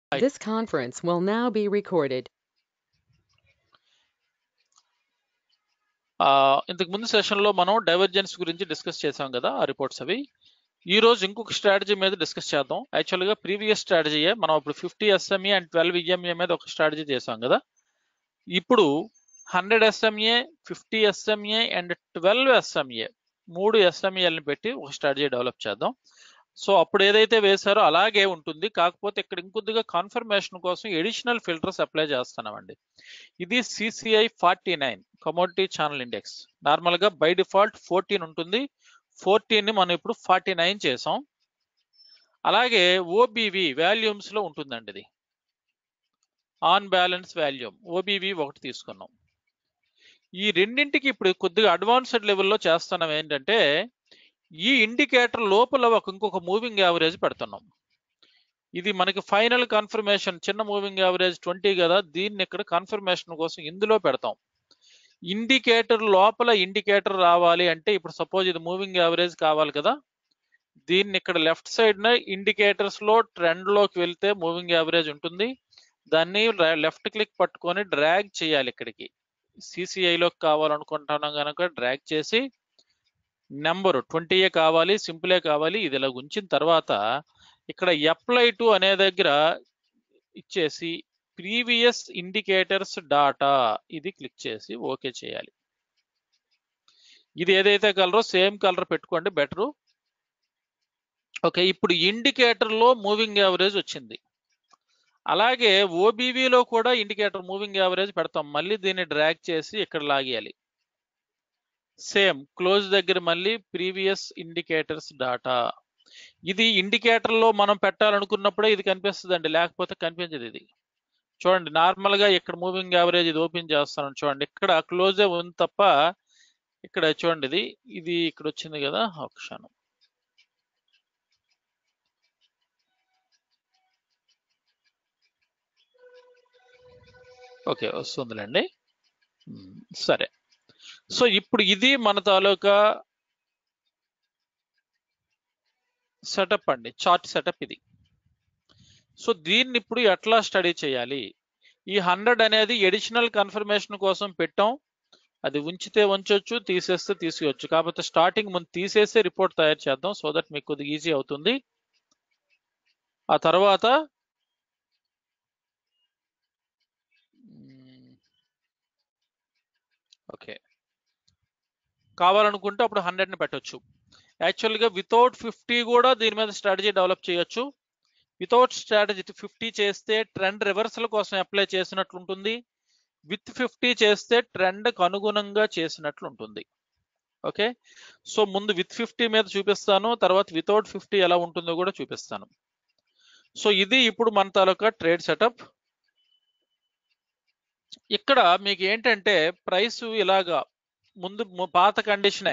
This conference will now be recorded. ఆ, ఇంతకు ముందు సెషన్లో మనం డైవర్జెన్స్ గురించి డిస్కస్ చేసాం కదా ఆ రిపోర్ట్స్ అవి ఈ రోజు ఇంకొక స్ట్రాటజీ మీద డిస్కస్ చేద్దాం యాక్చువల్గా ప్రీవియస్ స్ట్రాటజీయే మనం ఇప్పుడు fifty SMA and twelve EMA మీద ఒక స్ట్రాటజీ చేసాం కదా ఇప్పుడు hundred SMA fifty SMA and twelve SMA మూడు ఎస్ఎంఏలను పెట్టి ఒక స్ట్రాటజీ డెవలప్ చేద్దాం సో అప్పుడు ఏదైతే వేశారో అలాగే ఉంటుంది కాకపోతే ఇక్కడ ఇంకొద్దిగా కన్ఫర్మేషన్ కోసం ఎడిషనల్ ఫిల్టర్స్ అప్లై చేస్తున్నామండి ఇది CCI forty nine commodity channel index normal గా బై డిఫాల్ట్ ఫోర్టీన్ ఉంటుంది ఫోర్టీన్ ని మనం ఇప్పుడు ఫార్టీ నైన్ చేసాం అలాగే ఓబీవి వాల్యూమ్స్ లో ఉంటుందండి ఇది ఆన్ బ్యాలెన్స్ వాల్యూమ్ ఓబీవి ఒకటి తీసుకున్నాం ఈ రెండింటికి ఇప్పుడు కొద్దిగా అడ్వాన్స్డ్ లెవెల్లో చేస్తున్నాం ఏంటంటే ఈ ఇండికేటర్ లోపల ఒక ఇంకొక మూవింగ్ యావరేజ్ పెడుతున్నాం ఇది మనకి ఫైనల్ కన్ఫర్మేషన్ చిన్న మూవింగ్ యావరేజ్ ట్వంటీ కదా దీన్ని ఇక్కడ కన్ఫర్మేషన్ కోసం ఇందులో పెడతాం ఇండికేటర్ లోపల ఇండికేటర్ రావాలి అంటే ఇప్పుడు సపోజ్ ఇది మూవింగ్ యావరేజ్ కావాలి కదా దీన్ని ఇక్కడ లెఫ్ట్ సైడ్ ఇండికేటర్స్ లో ట్రెండ్ లోకి వెళ్తే మూవింగ్ యావరేజ్ ఉంటుంది దాన్ని లెఫ్ట్ క్లిక్ పట్టుకొని డ్రాగ్ చేయాలి ఇక్కడికి CCI లోకి కావాలనుకుంటున్నాం కనుక డ్రాగ్ చేసి నెంబర్ ట్వంటీయే కావాలి సింపులే కావాలి ఇది ఇలా ఉంచిన తర్వాత ఇక్కడ అప్లై టు అనే దగ్గర ఇచ్చేసి ప్రీవియస్ ఇండికేటర్స్ డాటా ఇది క్లిక్ చేసి ఓకే చేయాలి ఇది ఏదైతే కలరో సేమ్ కలర్ పెట్టుకోండి బెటరు ఓకే ఇప్పుడు ఇండికేటర్ లో మూవింగ్ యావరేజ్ వచ్చింది అలాగే OBV లో కూడా ఇండికేటర్ మూవింగ్ యావరేజ్ పెడతాం మళ్ళీ దీన్ని డ్రాగ్ చేసి ఇక్కడ లాగేయాలి సేమ్ క్లోజ్ దగ్గర మళ్ళీ ప్రీవియస్ ఇండికేటర్స్ డాటా ఇది ఇండికేటర్ లో మనం పెట్టాలనుకున్నప్పుడే ఇది కనిపిస్తుంది అండి లేకపోతే కనిపించదు ఇది చూడండి నార్మల్ గా ఇక్కడ మూవింగ్ యావరేజ్ ఇది ఓపెన్ చేస్తాను చూడండి ఇక్కడ క్లోజే ఉంది తప్ప ఇక్కడ చూడండి ఇది ఇది ఇక్కడ వచ్చింది కదా ఒక క్షణం ఓకే వస్తుందిలేండి ఉమ్, సరే సో ఇప్పుడు ఇది మన తాలూకా సెటప్ అండి చార్ట్ సెటప్ ఇది సో దీన్ని ఇప్పుడు ఎట్లా స్టడీ చేయాలి ఈ హండ్రెడ్ అనేది ఎడిషనల్ కన్ఫర్మేషన్ కోసం పెట్టాం అది ఉంచితే ఉంచొచ్చు తీసేస్తే తీసేయచ్చు కాకపోతే స్టార్టింగ్ ముందు తీసేసే రిపోర్ట్ తయారు చేద్దాం సో దట్ మీకు కొద్దిగా ఈజీ అవుతుంది ఆ తర్వాత ఓకే కావాలనుకుంటే అప్పుడు హండ్రెడ్ ని పెట్టొచ్చు యాక్చువల్గా వితౌట్ ఫిఫ్టీ కూడా దీని మీద స్ట్రాటజీ డెవలప్ చేయొచ్చు వితౌట్ స్ట్రాటజీ ఫిఫ్టీ చేస్తే ట్రెండ్ రివర్సల్ కోసం అప్లై చేసినట్లు ఉంటుంది విత్ ఫిఫ్టీ చేస్తే ట్రెండ్కి అనుగుణంగా చేసినట్లు ఉంటుంది ఓకే సో ముందు విత్ ఫిఫ్టీ మీద చూపిస్తాను తర్వాత వితౌట్ ఫిఫ్టీ ఎలా ఉంటుందో కూడా చూపిస్తాను సో ఇది ఇప్పుడు మన తాలూకా ట్రేడ్ సెటప్ ఇక్కడ మీకు ఏంటంటే ప్రైస్ ఇలాగా ముందు ము- పాత కండిషనే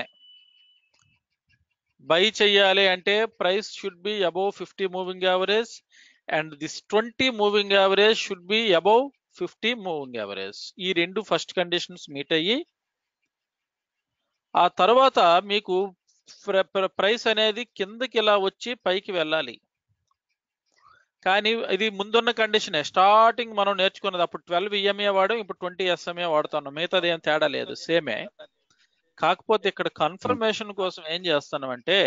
బై చెయ్యాలి అంటే price should be above fifty moving average and this twenty moving average should be above fifty moving average ఈ రెండు ఫస్ట్ కండిషన్స్ మీట్ అయ్యి ఆ తర్వాత మీకు ప్రైస్ అనేది కిందకి ఇలా వచ్చి పైకి వెళ్ళాలి కానీ ఇది ముందున్న కండిషనే స్టార్టింగ్ మనం నేర్చుకున్నది అప్పుడు ట్వెల్వ్ ఈఎంఏ వాడాం ఇప్పుడు ట్వంటీ ఎస్ఎంఏ వాడుతున్నాం మిగతాది ఏం తేడా లేదు సేమే కాకపోతే ఇక్కడ కన్ఫర్మేషన్ కోసం ఏం చేస్తున్నామంటే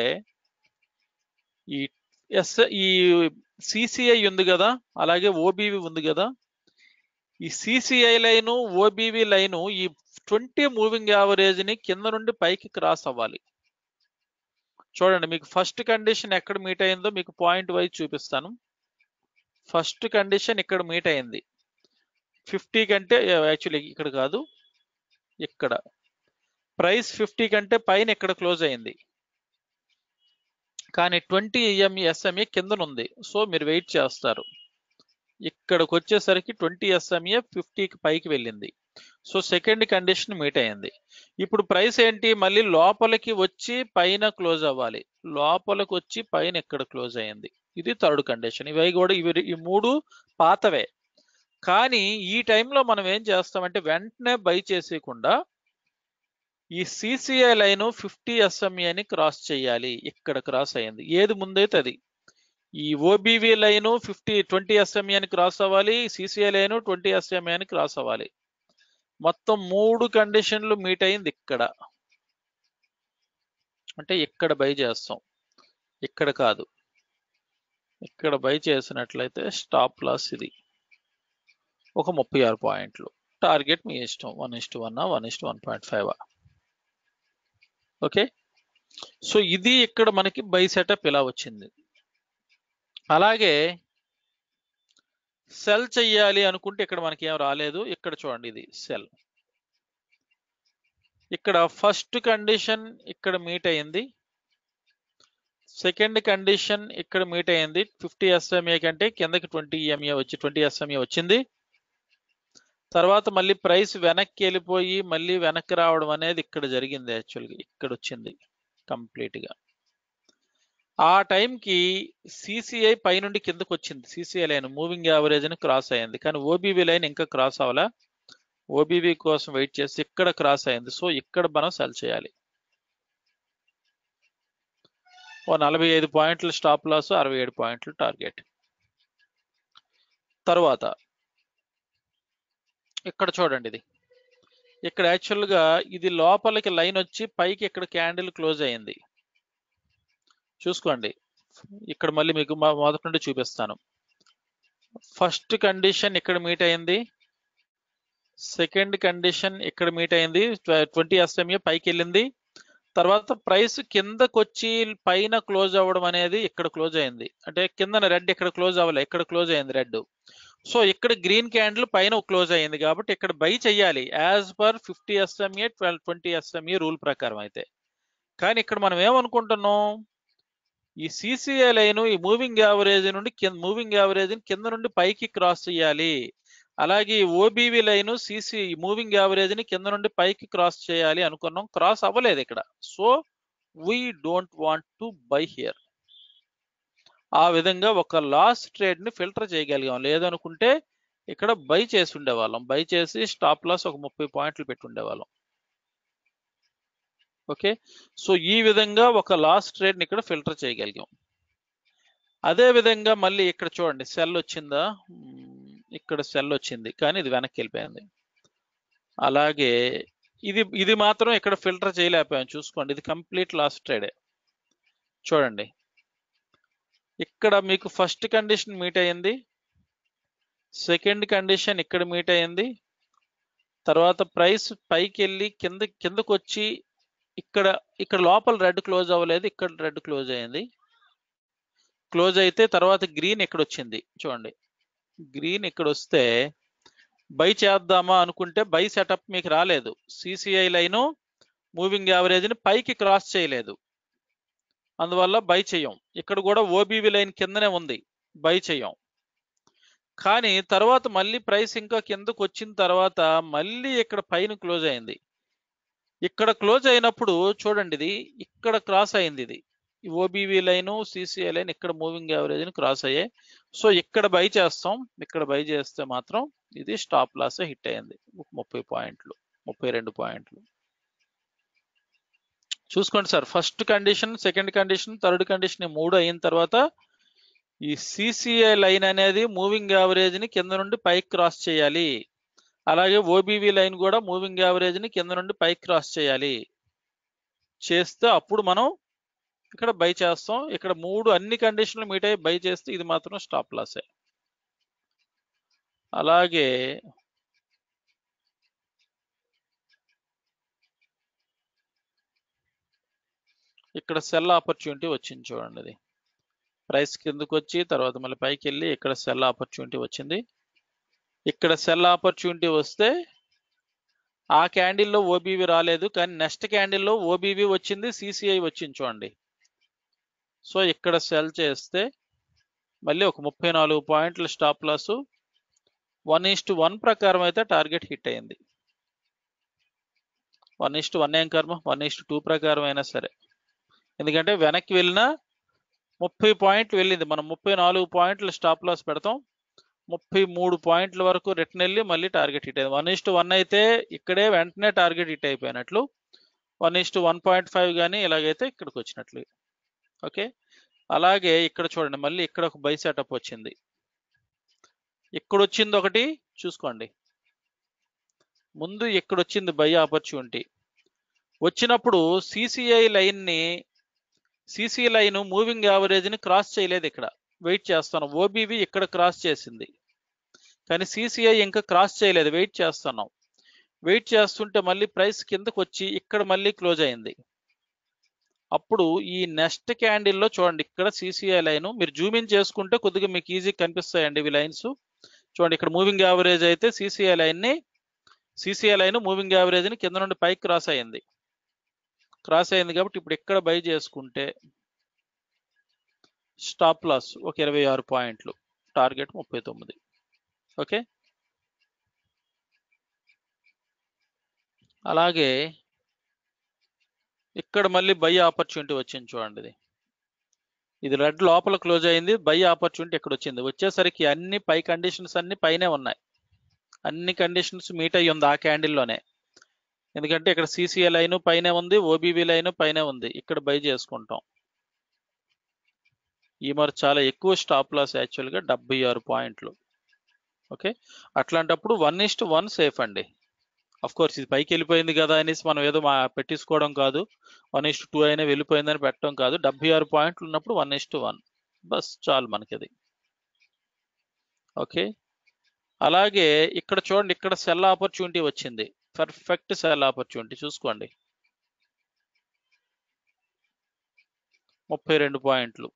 ఈ ఎస్ ఈ సిసిఐ ఉంది కదా అలాగే ఓబీవి ఉంది కదా ఈ సిసిఐ లైను ఓబీవి లైను ఈ ట్వంటీ మూవింగ్ యావరేజ్ ని కింద నుండి పైకి క్రాస్ అవ్వాలి చూడండి మీకు ఫస్ట్ కండిషన్ ఎక్కడ మీట్ అయిందో మీకు పాయింట్ వైజ్ చూపిస్తాను ఫస్ట్ కండిషన్ ఇక్కడ మీట్ అయింది ఫిఫ్టీ కంటే యాక్చువల్లీ ఇక్కడ కాదు ఇక్కడ ప్రైస్ ఫిఫ్టీ కంటే పైన ఇక్కడ క్లోజ్ అయింది కానీ ట్వంటీ ఈఎంఈ ఎస్ఎంఏ కిందనుంది సో మీరు వెయిట్ చేస్తారు ఇక్కడికి వచ్చేసరికి ట్వంటీ ఎస్ఎంఏ ఫిఫ్టీకి పైకి వెళ్ళింది సో సెకండ్ కండిషన్ మీట్ అయింది ఇప్పుడు ప్రైస్ ఏంటి మళ్ళీ లోపలికి వచ్చి పైన క్లోజ్ అవ్వాలి లోపలికి వచ్చి పైన ఇక్కడ క్లోజ్ అయింది ఇది థర్డ్ కండిషన్ ఇవి కూడా ఇవి ఈ మూడు పాతవే కానీ ఈ టైంలో మనం ఏం చేస్తామంటే వెంటనే బై చేసేయకుండా ఈ సిసిఐ లైన్ ఫిఫ్టీ ఎస్ఎంఏని క్రాస్ చేయాలి ఇక్కడ క్రాస్ అయింది ఏది ముందైతే అది ఈ OBV line fifty twenty SMA అని క్రాస్ అవ్వాలి సిసిఐ లైన్ ట్వంటీ ఎస్ఎంఈ అని క్రాస్ అవ్వాలి మొత్తం మూడు కండిషన్లు మీట్ అయింది ఇక్కడ అంటే ఇక్కడ బై చేస్తాం ఇక్కడ కాదు ఇక్కడ బై చేసినట్లయితే స్టాప్ లాస్ ఇది ఒక ముప్పై ఆరు పాయింట్లు టార్గెట్ మీ ఇష్టం one is to one one is to one point five okay so ఇది ఇక్కడ మనకి బై సెటప్ ఇలా వచ్చింది అలాగే సెల్ చెయ్యాలి అనుకుంటే ఇక్కడ మనకి ఏం రాలేదు ఇక్కడ చూడండి ఇది సెల్ ఇక్కడ ఫస్ట్ కండిషన్ ఇక్కడ మీట్ అయింది సెకండ్ కండిషన్ ఇక్కడ మీట్ అయింది ఫిఫ్టీ ఎస్ఎంఏ కంటే కిందకి ట్వంటీ ఎంఏ వచ్చి ట్వంటీ ఎస్ఎంఏ వచ్చింది తర్వాత మళ్ళీ ప్రైస్ వెనక్కి వెళ్ళిపోయి మళ్ళీ వెనక్కి రావడం అనేది ఇక్కడ జరిగింది యాక్చువల్గా ఇక్కడ వచ్చింది కంప్లీట్గా ఆ టైంకి సిసిఐ పైనుండి కిందకు వచ్చింది సిసిఐ లైన్ మూవింగ్ యావరేజ్ అని క్రాస్ అయింది కానీ ఓబీవీ లైన్ ఇంకా క్రాస్ అవ్వాలా ఓబీవీ కోసం వెయిట్ చేసి ఇక్కడ క్రాస్ అయింది సో ఇక్కడ మనం సెల్ చేయాలి ఓ నలభై ఐదు పాయింట్లు స్టాప్ లాస్ అరవై ఏడు పాయింట్లు టార్గెట్ తర్వాత ఇక్కడ చూడండి ఇది ఇక్కడ యాక్చువల్గా ఇది లోపలికి లైన్ వచ్చి పైకి ఇక్కడ క్యాండిల్ క్లోజ్ అయింది చూసుకోండి ఇక్కడ మళ్ళీ మీకు మా- మొదటి నుండి చూపిస్తాను ఫస్ట్ కండిషన్ ఇక్కడ మీట్ అయింది సెకండ్ కండిషన్ ఇక్కడ మీట్ అయింది ట్వంటీ ఎస్ఎంఏ పైకి వెళ్ళింది తర్వాత ప్రైస్ కిందకు వచ్చి పైన క్లోజ్ అవ్వడం అనేది ఇక్కడ క్లోజ్ అయింది అంటే కిందన రెడ్ ఇక్కడ క్లోజ్ అవ్వలే ఇక్కడ క్లోజ్ అయింది రెడ్ సో ఇక్కడ గ్రీన్ క్యాండిల్ పైన క్లోజ్ అయింది కాబట్టి ఇక్కడ బై చెయ్యాలి as per fifty SMA twelve twenty SMA rule ప్రకారం అయితే కానీ ఇక్కడ మనం ఏమనుకుంటున్నాం ఈ సిసిఐ లైన్ ఈ మూవింగ్ యావరేజ్ నుండి కింద మూవింగ్ యావరేజ్ కింద నుండి పైకి క్రాస్ చేయాలి అలాగే OBV line CC moving average ని కింద నుండి పైకి క్రాస్ చేయాలి అనుకున్నాం క్రాస్ అవ్వలేదు ఇక్కడ so we don't want to buy here ఆ విధంగా ఒక లాస్ ట్రేడ్ ని ఫిల్టర్ చేయగలిగాం లేదనుకుంటే ఇక్కడ బై చేసి ఉండేవాళ్ళం బై చేసి స్టాప్ లాస్ ఒక ముప్పై పాయింట్లు పెట్టి ఉండేవాళ్ళం ఓకే సో ఈ విధంగా ఒక లాస్ ట్రేడ్ ని ఇక్కడ ఫిల్టర్ చేయగలిగాం అదే విధంగా మళ్ళీ ఇక్కడ చూడండి సెల్ వచ్చిందా మ్మ్, ఇక్కడ సెల్ వచ్చింది కానీ ఇది వెనక్కి వెళ్ళిపోయింది అలాగే ఇది ఇది మాత్రం ఇక్కడ ఫిల్టర్ చేయలేకపోయాం చూసుకోండి ఇది కంప్లీట్ లాస్ ట్రేడే చూడండి ఇక్కడ మీకు ఫస్ట్ కండిషన్ మీట్ అయ్యింది సెకండ్ కండిషన్ ఇక్కడ మీట్ అయ్యింది తర్వాత ప్రైస్ పైకి వెళ్ళి కింద కిందకు వచ్చి ఇక్కడ ఇక్కడ లోపల రెడ్ క్లోజ్ అవ్వలేదు ఇక్కడ రెడ్ క్లోజ్ అయ్యింది క్లోజ్ అయితే తర్వాత గ్రీన్ ఇక్కడ వచ్చింది చూడండి గ్రీన్ ఇక్కడ వస్తే బై చేద్దామా అనుకుంటే బై సెటప్ మీకు రాలేదు సిసిఐ లైను మూవింగ్ యావరేజ్ని పైకి క్రాస్ చేయలేదు అందువల్ల బై చెయ్యం ఇక్కడ కూడా ఓబీవీ లైన్ కిందనే ఉంది బై చెయ్యం కానీ తర్వాత మళ్ళీ ప్రైస్ ఇంకా కిందకు వచ్చిన తర్వాత మళ్ళీ ఇక్కడ పైన క్లోజ్ అయింది ఇక్కడ క్లోజ్ అయినప్పుడు చూడండి ఇది ఇక్కడ క్రాస్ అయింది ఇది ఈ ఓబీవీ లైన్ సిసిఐ లైన్ ఇక్కడ మూవింగ్ యావరేజ్ ని క్రాస్ అయ్యాయి సో ఇక్కడ బై చేస్తాం ఇక్కడ బై చేస్తే మాత్రం ఇది స్టాప్ లాస్ హిట్ అయింది ముప్పై పాయింట్లు ముప్పై రెండు పాయింట్లు చూసుకోండి sir first condition second condition third condition ఈ మూడు అయిన తర్వాత ఈ సిసిఐ లైన్ అనేది మూవింగ్ యావరేజ్ ని కింద నుండి పైకి క్రాస్ చేయాలి అలాగే ఓబీవీ లైన్ కూడా మూవింగ్ యావరేజ్ ని కింద నుండి పైకి క్రాస్ చేయాలి చేస్తే అప్పుడు మనం ఇక్కడ బై చేస్తాం ఇక్కడ మూడు అన్ని కండిషన్లు మీట్ అయ్యి బై చేస్తే ఇది మాత్రం స్టాప్ లాసే అలాగే ఇక్కడ సెల్ ఆపర్చునిటీ వచ్చింది చూడండి అది ప్రైస్ కిందకు వచ్చి తర్వాత మళ్ళీ పైకి వెళ్ళి ఇక్కడ సెల్ ఆపర్చునిటీ వచ్చింది ఇక్కడ సెల్ ఆపర్చునిటీ వస్తే ఆ క్యాండిల్లో ఓబీవీ రాలేదు కానీ నెక్స్ట్ క్యాండిల్లో ఓబీవీ వచ్చింది సిసిఐ వచ్చింది చూడండి సో ఇక్కడ సెల్ చేస్తే మళ్ళీ ఒక ముప్పై నాలుగు పాయింట్ల stop loss one is to one ప్రకారం అయితే టార్గెట్ హిట్ అయింది వన్ ఈస్ట్ వన్ ఏం కర్మ వన్ ఈస్ట్ టూ ప్రకారం అయినా సరే ఎందుకంటే వెనక్కి వెళ్ళినా ముప్పై పాయింట్లు వెళ్ళింది మనం ముప్పై నాలుగు పాయింట్లు స్టాప్ లాస్ పెడతాం ముప్పై మూడు పాయింట్ల వరకు రిటర్న్ వెళ్ళి మళ్ళీ టార్గెట్ హిట్ అయింది వన్ ఇస్ట్ వన్ అయితే ఇక్కడే వెంటనే టార్గెట్ హిట్ అయిపోయినట్లు one is to one point five కానీ ఇలాగైతే ఇక్కడికి వచ్చినట్లు ఓకే అలాగే ఇక్కడ చూడండి మళ్ళీ ఇక్కడ ఒక బై సెటప్ వచ్చింది ఇక్కడ వచ్చింది ఒకటి చూసుకోండి ముందు ఇక్కడ వచ్చింది బై ఆపర్చునిటీ వచ్చినప్పుడు సిసిఐ లైన్ ని సిసి లైన్ మూవింగ్ యావరేజ్ ని క్రాస్ చేయలేదు ఇక్కడ వెయిట్ చేస్తాను ఓబీవి ఇక్కడ క్రాస్ చేసింది కానీ సిసిఐ ఇంకా క్రాస్ చేయలేదు వెయిట్ చేస్తున్నాం వెయిట్ చేస్తుంటే మళ్ళీ ప్రైస్ కిందకు వచ్చి ఇక్కడ మళ్ళీ క్లోజ్ అయింది అప్పుడు ఈ నెక్స్ట్ క్యాండిల్లో చూడండి ఇక్కడ సిసిఐ లైన్ మీరు జూమ్ ఇన్ చేసుకుంటే కొద్దిగా మీకు ఈజీ కనిపిస్తాయండి ఇవి లైన్స్ చూడండి ఇక్కడ మూవింగ్ యావరేజ్ అయితే సిసిఐ లైన్ ని సిసిఐ లైన్ మూవింగ్ యావరేజ్ ని కింద నుండి పైకి క్రాస్ అయింది క్రాస్ అయింది కాబట్టి ఇప్పుడు ఇక్కడ బై చేసుకుంటే స్టాప్ లాస్ ఒక ఇరవై ఆరు పాయింట్లు టార్గెట్ ముప్పై తొమ్మిది ఓకే అలాగే ఇక్కడ మళ్ళీ బై ఆపర్చునిటీ వచ్చింది చూడండి ఇది ఇది రెడ్ లోపల క్లోజ్ అయింది బై ఆపర్చునిటీ ఇక్కడ వచ్చింది వచ్చేసరికి అన్ని పై కండిషన్స్ అన్ని పైనే ఉన్నాయి అన్ని కండిషన్స్ మీట్ అయ్యి ఉంది ఆ క్యాండిల్లోనే ఎందుకంటే ఇక్కడ సిసిఎల్ లైన్ పైనే ఉంది ఓబీవీ లైన్ పైనే ఉంది ఇక్కడ బై చేసుకుంటాం ఈ మరి చాలా ఎక్కువ స్టాప్ లాస్ యాక్చువల్గా డెబ్బై ఆరు పాయింట్లు ఓకే అట్లాంటప్పుడు వన్ ఇస్ట్ వన్ సేఫ్ అండి అఫ్ కోర్స్ ఇది పైకి వెళ్ళిపోయింది కదా అనేసి మనం ఏదో మా పెట్టించుకోవడం కాదు వన్ ఇస్ట్ టూ అయినా వెళ్ళిపోయిందని పెట్టడం కాదు డెబ్బై ఆరు పాయింట్లు ఉన్నప్పుడు వన్ ఇస్ట్ వన్ బస్ చాలు మనకి అది ఓకే అలాగే ఇక్కడ చూడండి ఇక్కడ సెల్ ఆపర్చునిటీ వచ్చింది పర్ఫెక్ట్ సెల్ ఆపర్చునిటీ చూసుకోండి ముప్పై రెండు పాయింట్లు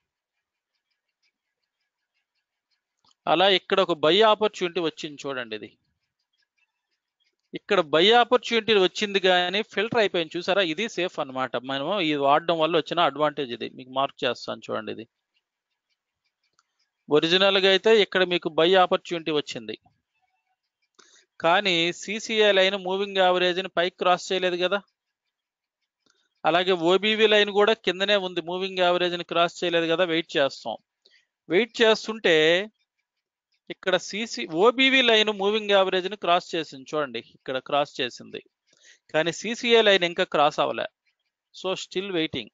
అలా ఇక్కడ ఒక బై ఆపర్చునిటీ వచ్చింది చూడండి ఇది ఇక్కడ బై ఆపర్చునిటీ వచ్చింది కానీ ఫిల్టర్ అయిపోయింది చూసారా ఇది సేఫ్ అన్నమాట మనము ఇది వాడడం వల్ల వచ్చిన అడ్వాంటేజ్ ఇది మీకు మార్క్ చేస్తాను చూడండి ఇది ఒరిజినల్ గా అయితే ఇక్కడ మీకు బై ఆపర్చునిటీ వచ్చింది కానీ సిసిఐ లైన్ మూవింగ్ యావరేజ్ ని పైకి క్రాస్ చేయలేదు కదా అలాగే ఓబీవీ లైన్ కూడా కిందనే ఉంది మూవింగ్ యావరేజ్ ని క్రాస్ చేయలేదు కదా వెయిట్ చేస్తాం వెయిట్ చేస్తుంటే ఇక్కడ CC OBV line moving average ని క్రాస్ చేసింది చూడండి ఇక్కడ క్రాస్ చేసింది కానీ సిసిఐ లైన్ ఇంకా క్రాస్ అవ్వలే సో స్టిల్ వెయిటింగ్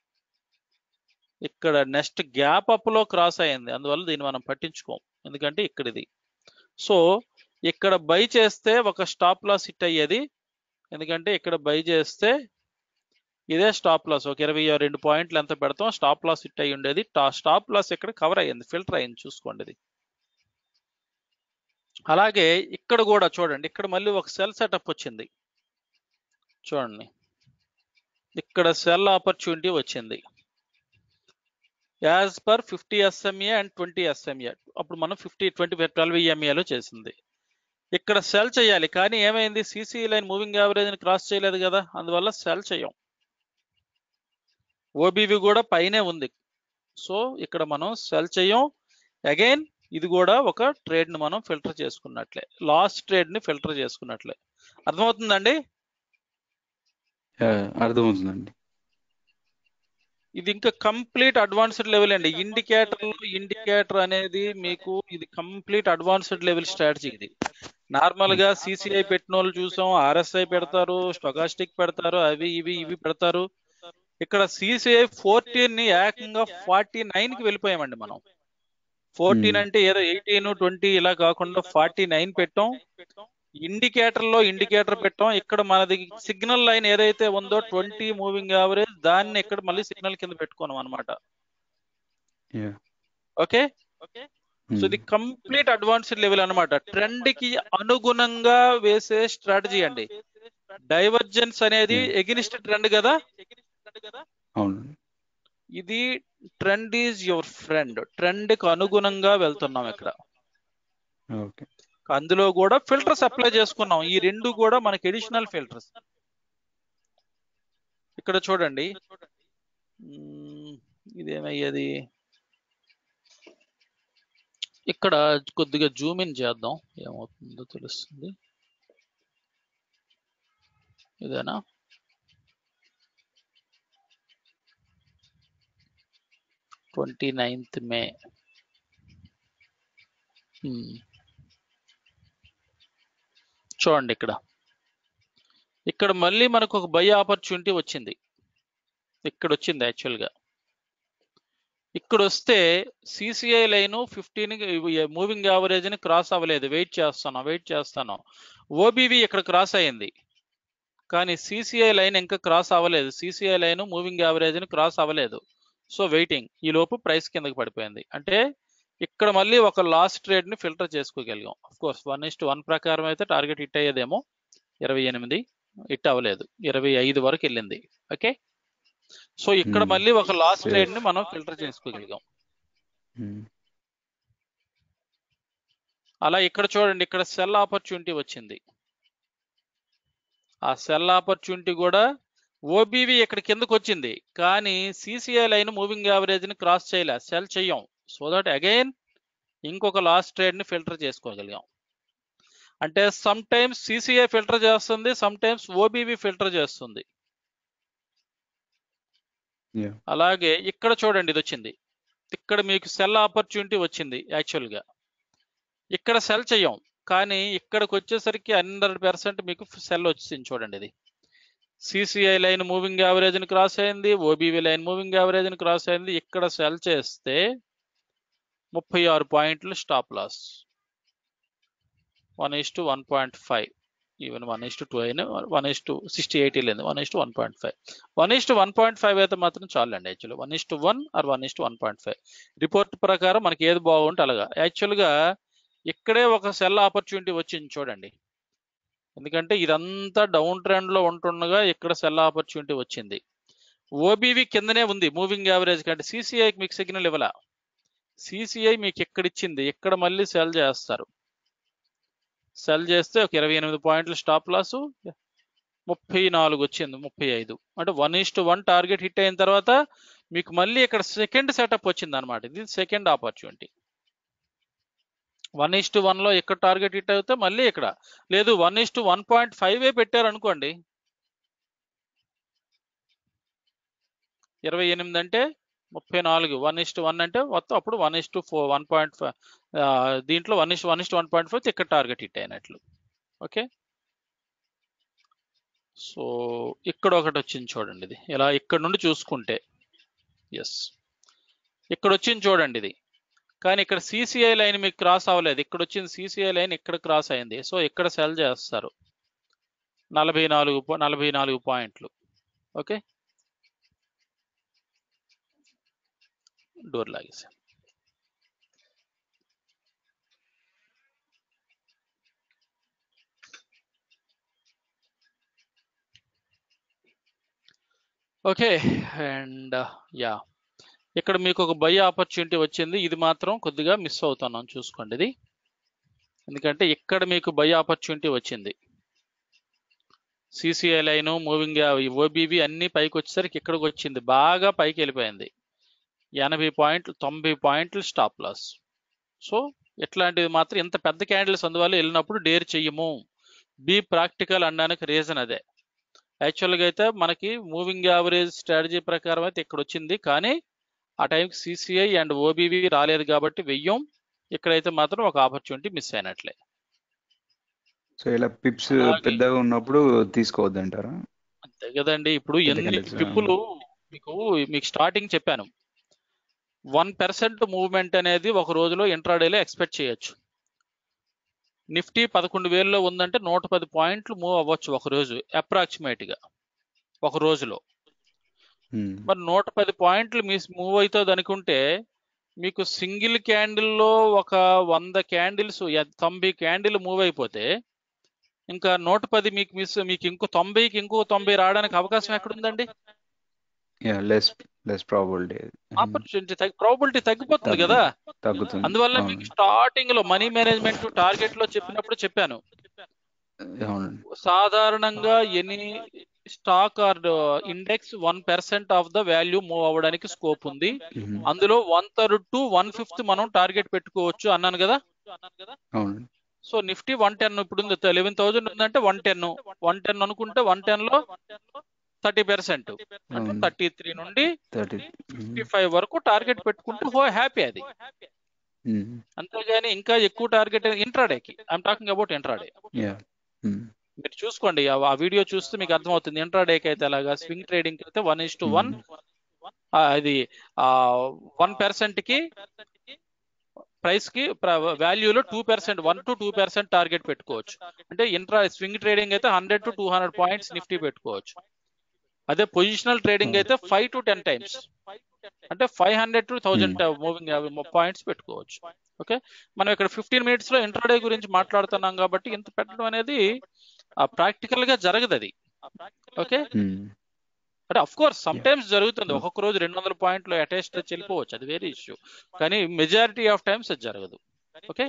ఇక్కడ నెక్స్ట్ గ్యాప్ అప్ లో క్రాస్ అయింది అందువల్ల దీన్ని మనం పట్టించుకోం ఎందుకంటే ఇక్కడ ఇది సో ఇక్కడ బై చేస్తే ఒక స్టాప్ లాస్ హిట్ అయ్యేది ఎందుకంటే ఇక్కడ బై చేస్తే ఇదే స్టాప్ లాస్ ఒక ఇరవై రెండు పాయింట్లు ఎంత పెడతాం స్టాప్ లాస్ హిట్ అయ్యి ఉండేది స్టాప్ లాస్ ఇక్కడ కవర్ అయ్యింది ఫిల్టర్ అయింది చూసుకోండి ఇది అలాగే ఇక్కడ కూడా చూడండి ఇక్కడ మళ్ళీ ఒక సెల్ సెటప్ వచ్చింది చూడండి ఇక్కడ సెల్ ఆపర్చునిటీ వచ్చింది as per fifty SMA and twenty SMA అప్పుడు మనం ఫిఫ్టీ ట్వంటీ ట్వెల్వ్ ఈఎంఏలో చేసింది ఇక్కడ సెల్ చేయాలి కానీ ఏమైంది సిసి లైన్ మూవింగ్ యావరేజ్ ని క్రాస్ చేయలేదు కదా అందువల్ల సెల్ చేయం ఓబీవి కూడా పైనే ఉంది సో ఇక్కడ మనం సెల్ చేయం అగైన్ ఇది కూడా ఒక ట్రేడ్ ని మనం ఫిల్టర్ చేసుకున్నట్లే లాస్ట్ ట్రేడ్ ని ఫిల్టర్ చేసుకున్నట్లే అర్థమవుతుందండి అర్థమవుతుందండి ఇది ఇంకా కంప్లీట్ అడ్వాన్స్డ్ లెవెల్ అండి ఇండికేటర్ ఇండికేటర్ అనేది మీకు ఇది కంప్లీట్ అడ్వాన్స్డ్ లెవెల్ స్ట్రాటజీ ఇది నార్మల్ గా సిసిఐ పెట్టిన వాళ్ళు చూసాం ఆర్ఎస్ఐ పెడతారు స్టొకాస్టిక్ పెడతారు అవి ఇవి ఇవి పెడతారు ఇక్కడ సిసిఐ ఫోర్టీన్ ని ఏకంగా ఫార్టీ నైన్ కి వెళ్ళిపోయామండి మనం ఫోర్టీన్ Hmm. అంటే ఏదో ఎయిటీన్ ట్వంటీ ఇలా కాకుండా ఫార్టీ నైన్ పెట్టాం ఇండికేటర్ లో ఇండికేటర్ పెట్టాం ఇక్కడ మనది సిగ్నల్ లైన్ ఏదైతే ఉందో ట్వంటీ మూవింగ్ యావరేజ్ దాన్ని ఇక్కడ మళ్ళీ సిగ్నల్ కింద పెట్టుకున్నాం అనమాట Yeah. ఓకే సో ఇది కంప్లీట్ అడ్వాన్స్డ్ లెవెల్ అన్నమాట ట్రెండ్ కి అనుగుణంగా వేసే స్ట్రాటజీ అండి డైవర్జెన్స్ అనేది Yeah. ఎగినిస్ట్ ట్రెండ్ కదా అవునండి ఇది trend is your friend trend కి అనుగుణంగా వెళ్తున్నాం ఇక్కడ ఓకే అందులో కూడా ఫిల్టర్స్ అప్లై చేసుకున్నాం ఈ రెండు కూడా మనకి ఎడిషనల్ ఫిల్టర్స్ ఇక్కడ చూడండి మ్మ్, ఇదేమయ్యేది ఇక్కడ కొద్దిగా జూమ్ ఇన్ చేద్దాం ఏమవుతుందో తెలుస్తుంది ఇదేనా ట్వంటీ నైన్త్ మే మ్మ్. చూడండి ఇక్కడ ఇక్కడ మళ్ళీ మనకు ఒక బై ఆపర్చునిటీ వచ్చింది ఇక్కడ వచ్చింది యాక్చువల్గా ఇక్కడ వస్తే CCI line fifteen moving average ని క్రాస్ అవ్వలేదు వెయిట్ చేస్తాను వెయిట్ చేస్తాను ఓబీవీ ఇక్కడ క్రాస్ అయింది కానీ సిసిఐ లైన్ ఇంకా క్రాస్ అవ్వలేదు సిసిఐ లైన్ మూవింగ్ యావరేజ్ ని క్రాస్ అవ్వలేదు సో వెయిటింగ్ ఈ లోపు ప్రైస్ కిందకి పడిపోయింది అంటే ఇక్కడ మళ్ళీ ఒక లాస్ట్ ట్రేడ్ ని ఫిల్టర్ చేసుకోగలిగాం of course one is to one ప్రకారం అయితే టార్గెట్ హిట్ అయ్యేదేమో ఇరవై ఎనిమిది హిట్ అవ్వలేదు ఇరవై ఐదు వరకు వెళ్ళింది ఓకే సో ఇక్కడ Hmm. మళ్ళీ ఒక లాస్ట్ Safe. ట్రేడ్ ని మనం ఫిల్టర్ చేసుకోగలిగాం ఉమ్, అలా ఇక్కడ చూడండి ఇక్కడ సెల్ ఆపర్చునిటీ వచ్చింది ఆ సెల్ ఆపర్చునిటీ కూడా ఓబీవీ ఇక్కడ కిందకు వచ్చింది కానీ సిసిఐ లైన్ మూవింగ్ యావరేజ్ ని క్రాస్ చేయలే సెల్ చెయ్యం సో దట్ అగైన్ ఇంకొక లాస్ట్ ట్రేడ్ ని ఫిల్టర్ చేసుకోగలిగాం అంటే సమ్ టైమ్స్ సిసిఐ ఫిల్టర్ చేస్తుంది సమ్ టైమ్స్ ఓబీవీ ఫిల్టర్ చేస్తుంది Yeah. అలాగే ఇక్కడ చూడండి ఇది వచ్చింది ఇక్కడ మీకు సెల్ ఆపర్చునిటీ వచ్చింది యాక్చువల్ గా ఇక్కడ సెల్ చెయ్యం కానీ ఇక్కడికి వచ్చేసరికి హండ్రెడ్ పర్సెంట్ మీకు సెల్ వచ్చింది చూడండి ఇది సిసిఐ లైన్ మూవింగ్ యావరేజ్ ని క్రాస్ అయింది ఓబీవీ లైన్ మూవింగ్ యావరేజ్ ని క్రాస్ అయింది ఇక్కడ సెల్ చేస్తే ముప్పై ఆరు పాయింట్లు stop loss one is to one point five even one is to two అయినా one is to sixty eight వెళ్ళింది one is to one point five one is to one point five అయితే మాత్రం చాలండి actually one is to one or one is to one point five report ప్రకారం మనకి ఏది బాగుంటే అలాగా యాక్చువల్గా ఇక్కడే ఒక సెల్ ఆపర్చునిటీ వచ్చింది చూడండి ఎందుకంటే ఇదంతా డౌన్ ట్రెండ్ లో ఉంటుండగా ఇక్కడ సెల్ ఆపర్చునిటీ వచ్చింది ఓబీవీ కిందనే ఉంది మూవింగ్ యావరేజ్ కంటే సిసిఐకి మీకు సిగ్నల్ ఇవ్వాల సిసిఐ మీకు ఎక్కడ ఇచ్చింది ఇక్కడ మళ్ళీ సెల్ చేస్తారు సెల్ చేస్తే ఒక ఇరవై ఎనిమిది పాయింట్లు స్టాప్ లాస్ ముప్పై నాలుగు వచ్చింది ముప్పై ఐదు అంటే one is to one target hit అయిన తర్వాత మీకు మళ్ళీ ఇక్కడ సెకండ్ సెటప్ వచ్చింది అనమాట ఇది second opportunity one is to లో ఇక్కడ టార్గెట్ హిట్ అయితే మళ్ళీ ఇక్కడ లేదు one is to one point five పెట్టారు అనుకోండి ఇరవై ఎనిమిది అంటే ముప్పై నాలుగు వన్ ఇస్ వన్ అంటే మొత్తం అప్పుడు one is to four one point five దీంట్లో one is one is one point five ఇక్కడ టార్గెట్ హిట్ అయినట్లు ఓకే సో ఇక్కడ ఒకటి వచ్చింది చూడండి ఇది ఇలా ఇక్కడ నుండి చూసుకుంటే ఎస్ ఇక్కడ వచ్చింది చూడండి ఇది కానీ ఇక్కడ సిసిఐ లైన్ మీకు క్రాస్ అవ్వలేదు ఇక్కడ వచ్చింది సిసిఐ లైన్ ఇక్కడ క్రాస్ అయింది సో ఇక్కడ సెల్ చేస్తారు నలభై నాలుగు పా- నలభై నాలుగు పాయింట్లు ఓకే డోర్ లాగేసా ఓకే అండ్ యా ఇక్కడ మీకు ఒక బై ఆపర్చునిటీ వచ్చింది ఇది మాత్రం కొద్దిగా మిస్ అవుతున్నాం చూసుకోండి ఇది ఎందుకంటే ఇక్కడ మీకు బై ఆపర్చునిటీ వచ్చింది సిసిఐ లైన్ మూవింగ్ ఓబీబీ అన్ని పైకి వచ్చేసరికి ఇక్కడికి వచ్చింది బాగా పైకి వెళ్ళిపోయింది ఎనభై పాయింట్లు తొంభై పాయింట్లు స్టాప్ లాస్ సో ఇట్లాంటిది మాత్రం ఇంత పెద్ద క్యాండిల్స్ అందువల్ల వెళ్ళినప్పుడు డేర్ చెయ్యము బీ ప్రాక్టికల్ అనడానికి రీజన్ అదే యాక్చువల్గా అయితే మనకి మూవింగ్ యావరేజ్ స్ట్రాటజీ ప్రకారం అయితే ఇక్కడ వచ్చింది కానీ ఆ టైంకి సిసిఐ అండ్ ఓబీవీ రాలేదు కాబట్టి వెయ్యం ఇక్కడైతే మాత్రం ఒక ఆపర్చునిటీ మిస్ అయినట్లే సో ఇలా పిప్స్ అలాగే. పెద్దగా ఉన్నప్పుడు తీసుకోవద్దంటారా అంతే కదండి ఇప్పుడు పెద్ద ఎన్ని candles, ఆ. పిప్పులు మీకు మీకు స్టార్టింగ్ చెప్పాను వన్ పర్సెంట్ మూవ్మెంట్ అనేది ఒక రోజులో ఇంట్రాడేలో ఎక్స్పెక్ట్ చేయొచ్చు నిఫ్టీ పదకొండు వేలలో ఉందంటే నూట పది పాయింట్లు మూవ్ అవ్వచ్చు ఒక రోజు అప్రాక్సిమేట్ గా ఒక రోజులో ఉమ్, మరి నూట పది పాయింట్లు మీ మూవ్ అవుతుంది అనుకుంటే మీకు సింగిల్ క్యాండిల్లో ఒక వంద క్యాండిల్స్ తొంభై క్యాండిల్ మూవ్ అయిపోతే ఇంకా నూట పది మీకు మిస్ మీకు ఇంకో తొంభైకి ఇంకో తొంభై రావడానికి అవకాశం ఎక్కడుందండి yeah less less probability opportunity తగ్గి ప్రాబిలిటీ తగ్గిపోతుంది తగ్గు- కదా తగ్గుతుంది అందువల్ల అవును. మీకు స్టార్టింగ్ లో మనీ మేనేజ్మెంట్ టార్గెట్ లో చెప్పినప్పుడు చెప్పాను అవునండి సాధారణంగా any stock or index one percent of the value move అవ్వడానికి స్కోప్ ఉంది ఉమ్, అందులో one third to one fifth మనం టార్గెట్ పెట్టుకోవచ్చు అన్నాను కదా అవునండి సో నిఫ్టీ వన్ టెన్ ఇప్పుడు ఉంది లెవెన్ థౌసండ్ ఉందంటే వన్ టెన్ వన్ టెన్ అనుకుంటే వన్ టెన్ లో థర్టీ పర్సెంట్ అంటే అవును. థర్టీ త్రీ నుండి థర్టీ ఫిఫ్టీ ఫైవ్ వరకు టార్గెట్ పెట్టుకుంటే హో హ్యాపీ అది అంతేగాని ఇంకా ఎక్కువ టార్గెట్ ఇంట్రాడేకి I'm talking about intraday yeah మీరు చూసుకోండి ఆ- ఆ వీడియో చూస్తే మీకు అర్థమవుతుంది ఇంట్రాడేకి అయితే అలాగా స్వింగ్ ట్రేడింగ్ అయితే వన్ ఇస్ టు వన్ ఆ, ఇది వన్ పర్సెంట్ కి ప్రైస్ కి వాల్యూలో two percent one to two percent target పెట్టుకోవచ్చు అంటే ఇంట్రా స్వింగ్ ట్రేడింగ్ అయితే hundred to two hundred points Nifty పెట్టుకోవచ్చు అదే పొజిషనల్ ట్రేడింగ్ అయితే ఫైవ్ టు టెన్ టైమ్స్ అంటే five hundred to thousand moving points పెట్టుకోవచ్చు ఓకే మనం ఇక్కడ ఫిఫ్టీన్ మినిట్స్ లో ఇంట్రాడే గురించి మాట్లాడుతున్నాం కాబట్టి ఇంత పెట్టడం అనేది ప్రాక్టికల్ గా జరగదు అది ఓకే ఉమ్, అంటే అఫ్ కోర్స్ సమ్ టైమ్స్ జరుగుతుంది ఒక్కొక్క రోజు రెండు వందల పాయింట్లు అటెస్ట్ వెళ్ళిపోవచ్చు అది వేరే ఇష్యూ కానీ మెజారిటీ ఆఫ్ టైమ్స్ అది జరగదు ఓకే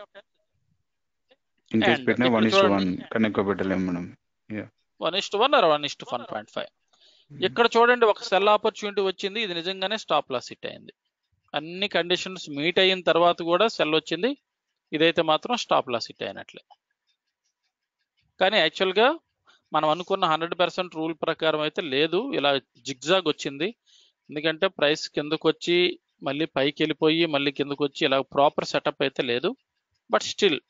ఇన్ కేస్ And పెట్టినా ఇక్కడ వన్ ఇస్ వన్ చూడండి. కన్నా ఎక్కువ పెట్టలేము మనం one is to one or one is to one point five ఇక్కడ చూడండి ఒక సెల్ ఆపర్చునిటీ వచ్చింది ఇది నిజంగానే స్టాప్ లాస్ హిట్ అయింది అన్ని కండిషన్స్ మీట్ అయిన తర్వాత కూడా సెల్ వచ్చింది ఇదైతే మాత్రం స్టాప్ లాస్ హిట్ అయినట్లే కానీ యాక్చువల్గా మనం అనుకున్న హండ్రెడ్ పర్సెంట్ రూల్ ప్రకారం అయితే లేదు ఇలా జిగ్జాగ్ వచ్చింది ఎందుకంటే ప్రైస్ కిందకు వచ్చి మళ్ళీ పైకి వెళ్ళిపోయి మళ్ళీ కిందకు వచ్చి ఇలా ప్రాపర్ సెటప్ అయితే లేదు బట్ స్టిల్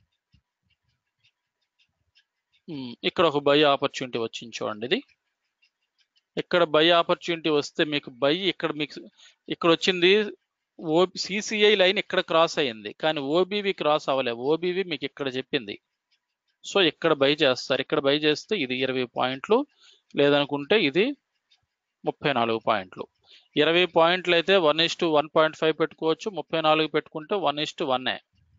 ఇక్కడ ఒక బై ఆపర్చునిటీ వచ్చింది చూడండి ఇది ఇక్కడ బై ఆపర్చునిటీ వస్తే మీకు బై ఇక్కడ మీకు ఇక్కడ వచ్చింది ఓ సిసిఐ లైన్ ఇక్కడ క్రాస్ అయ్యింది కానీ ఓబీవి క్రాస్ అవ్వలే ఓబీవి మీకు ఇక్కడ చెప్పింది సో ఇక్కడ బై చేస్తారు ఇక్కడ బై చేస్తే ఇది ఇరవై పాయింట్లు లేదనుకుంటే ఇది ముప్పై నాలుగు పాయింట్లు ఇరవై పాయింట్లు అయితే one is to one point five పెట్టుకోవచ్చు ముప్పై నాలుగు పెట్టుకుంటే one is to one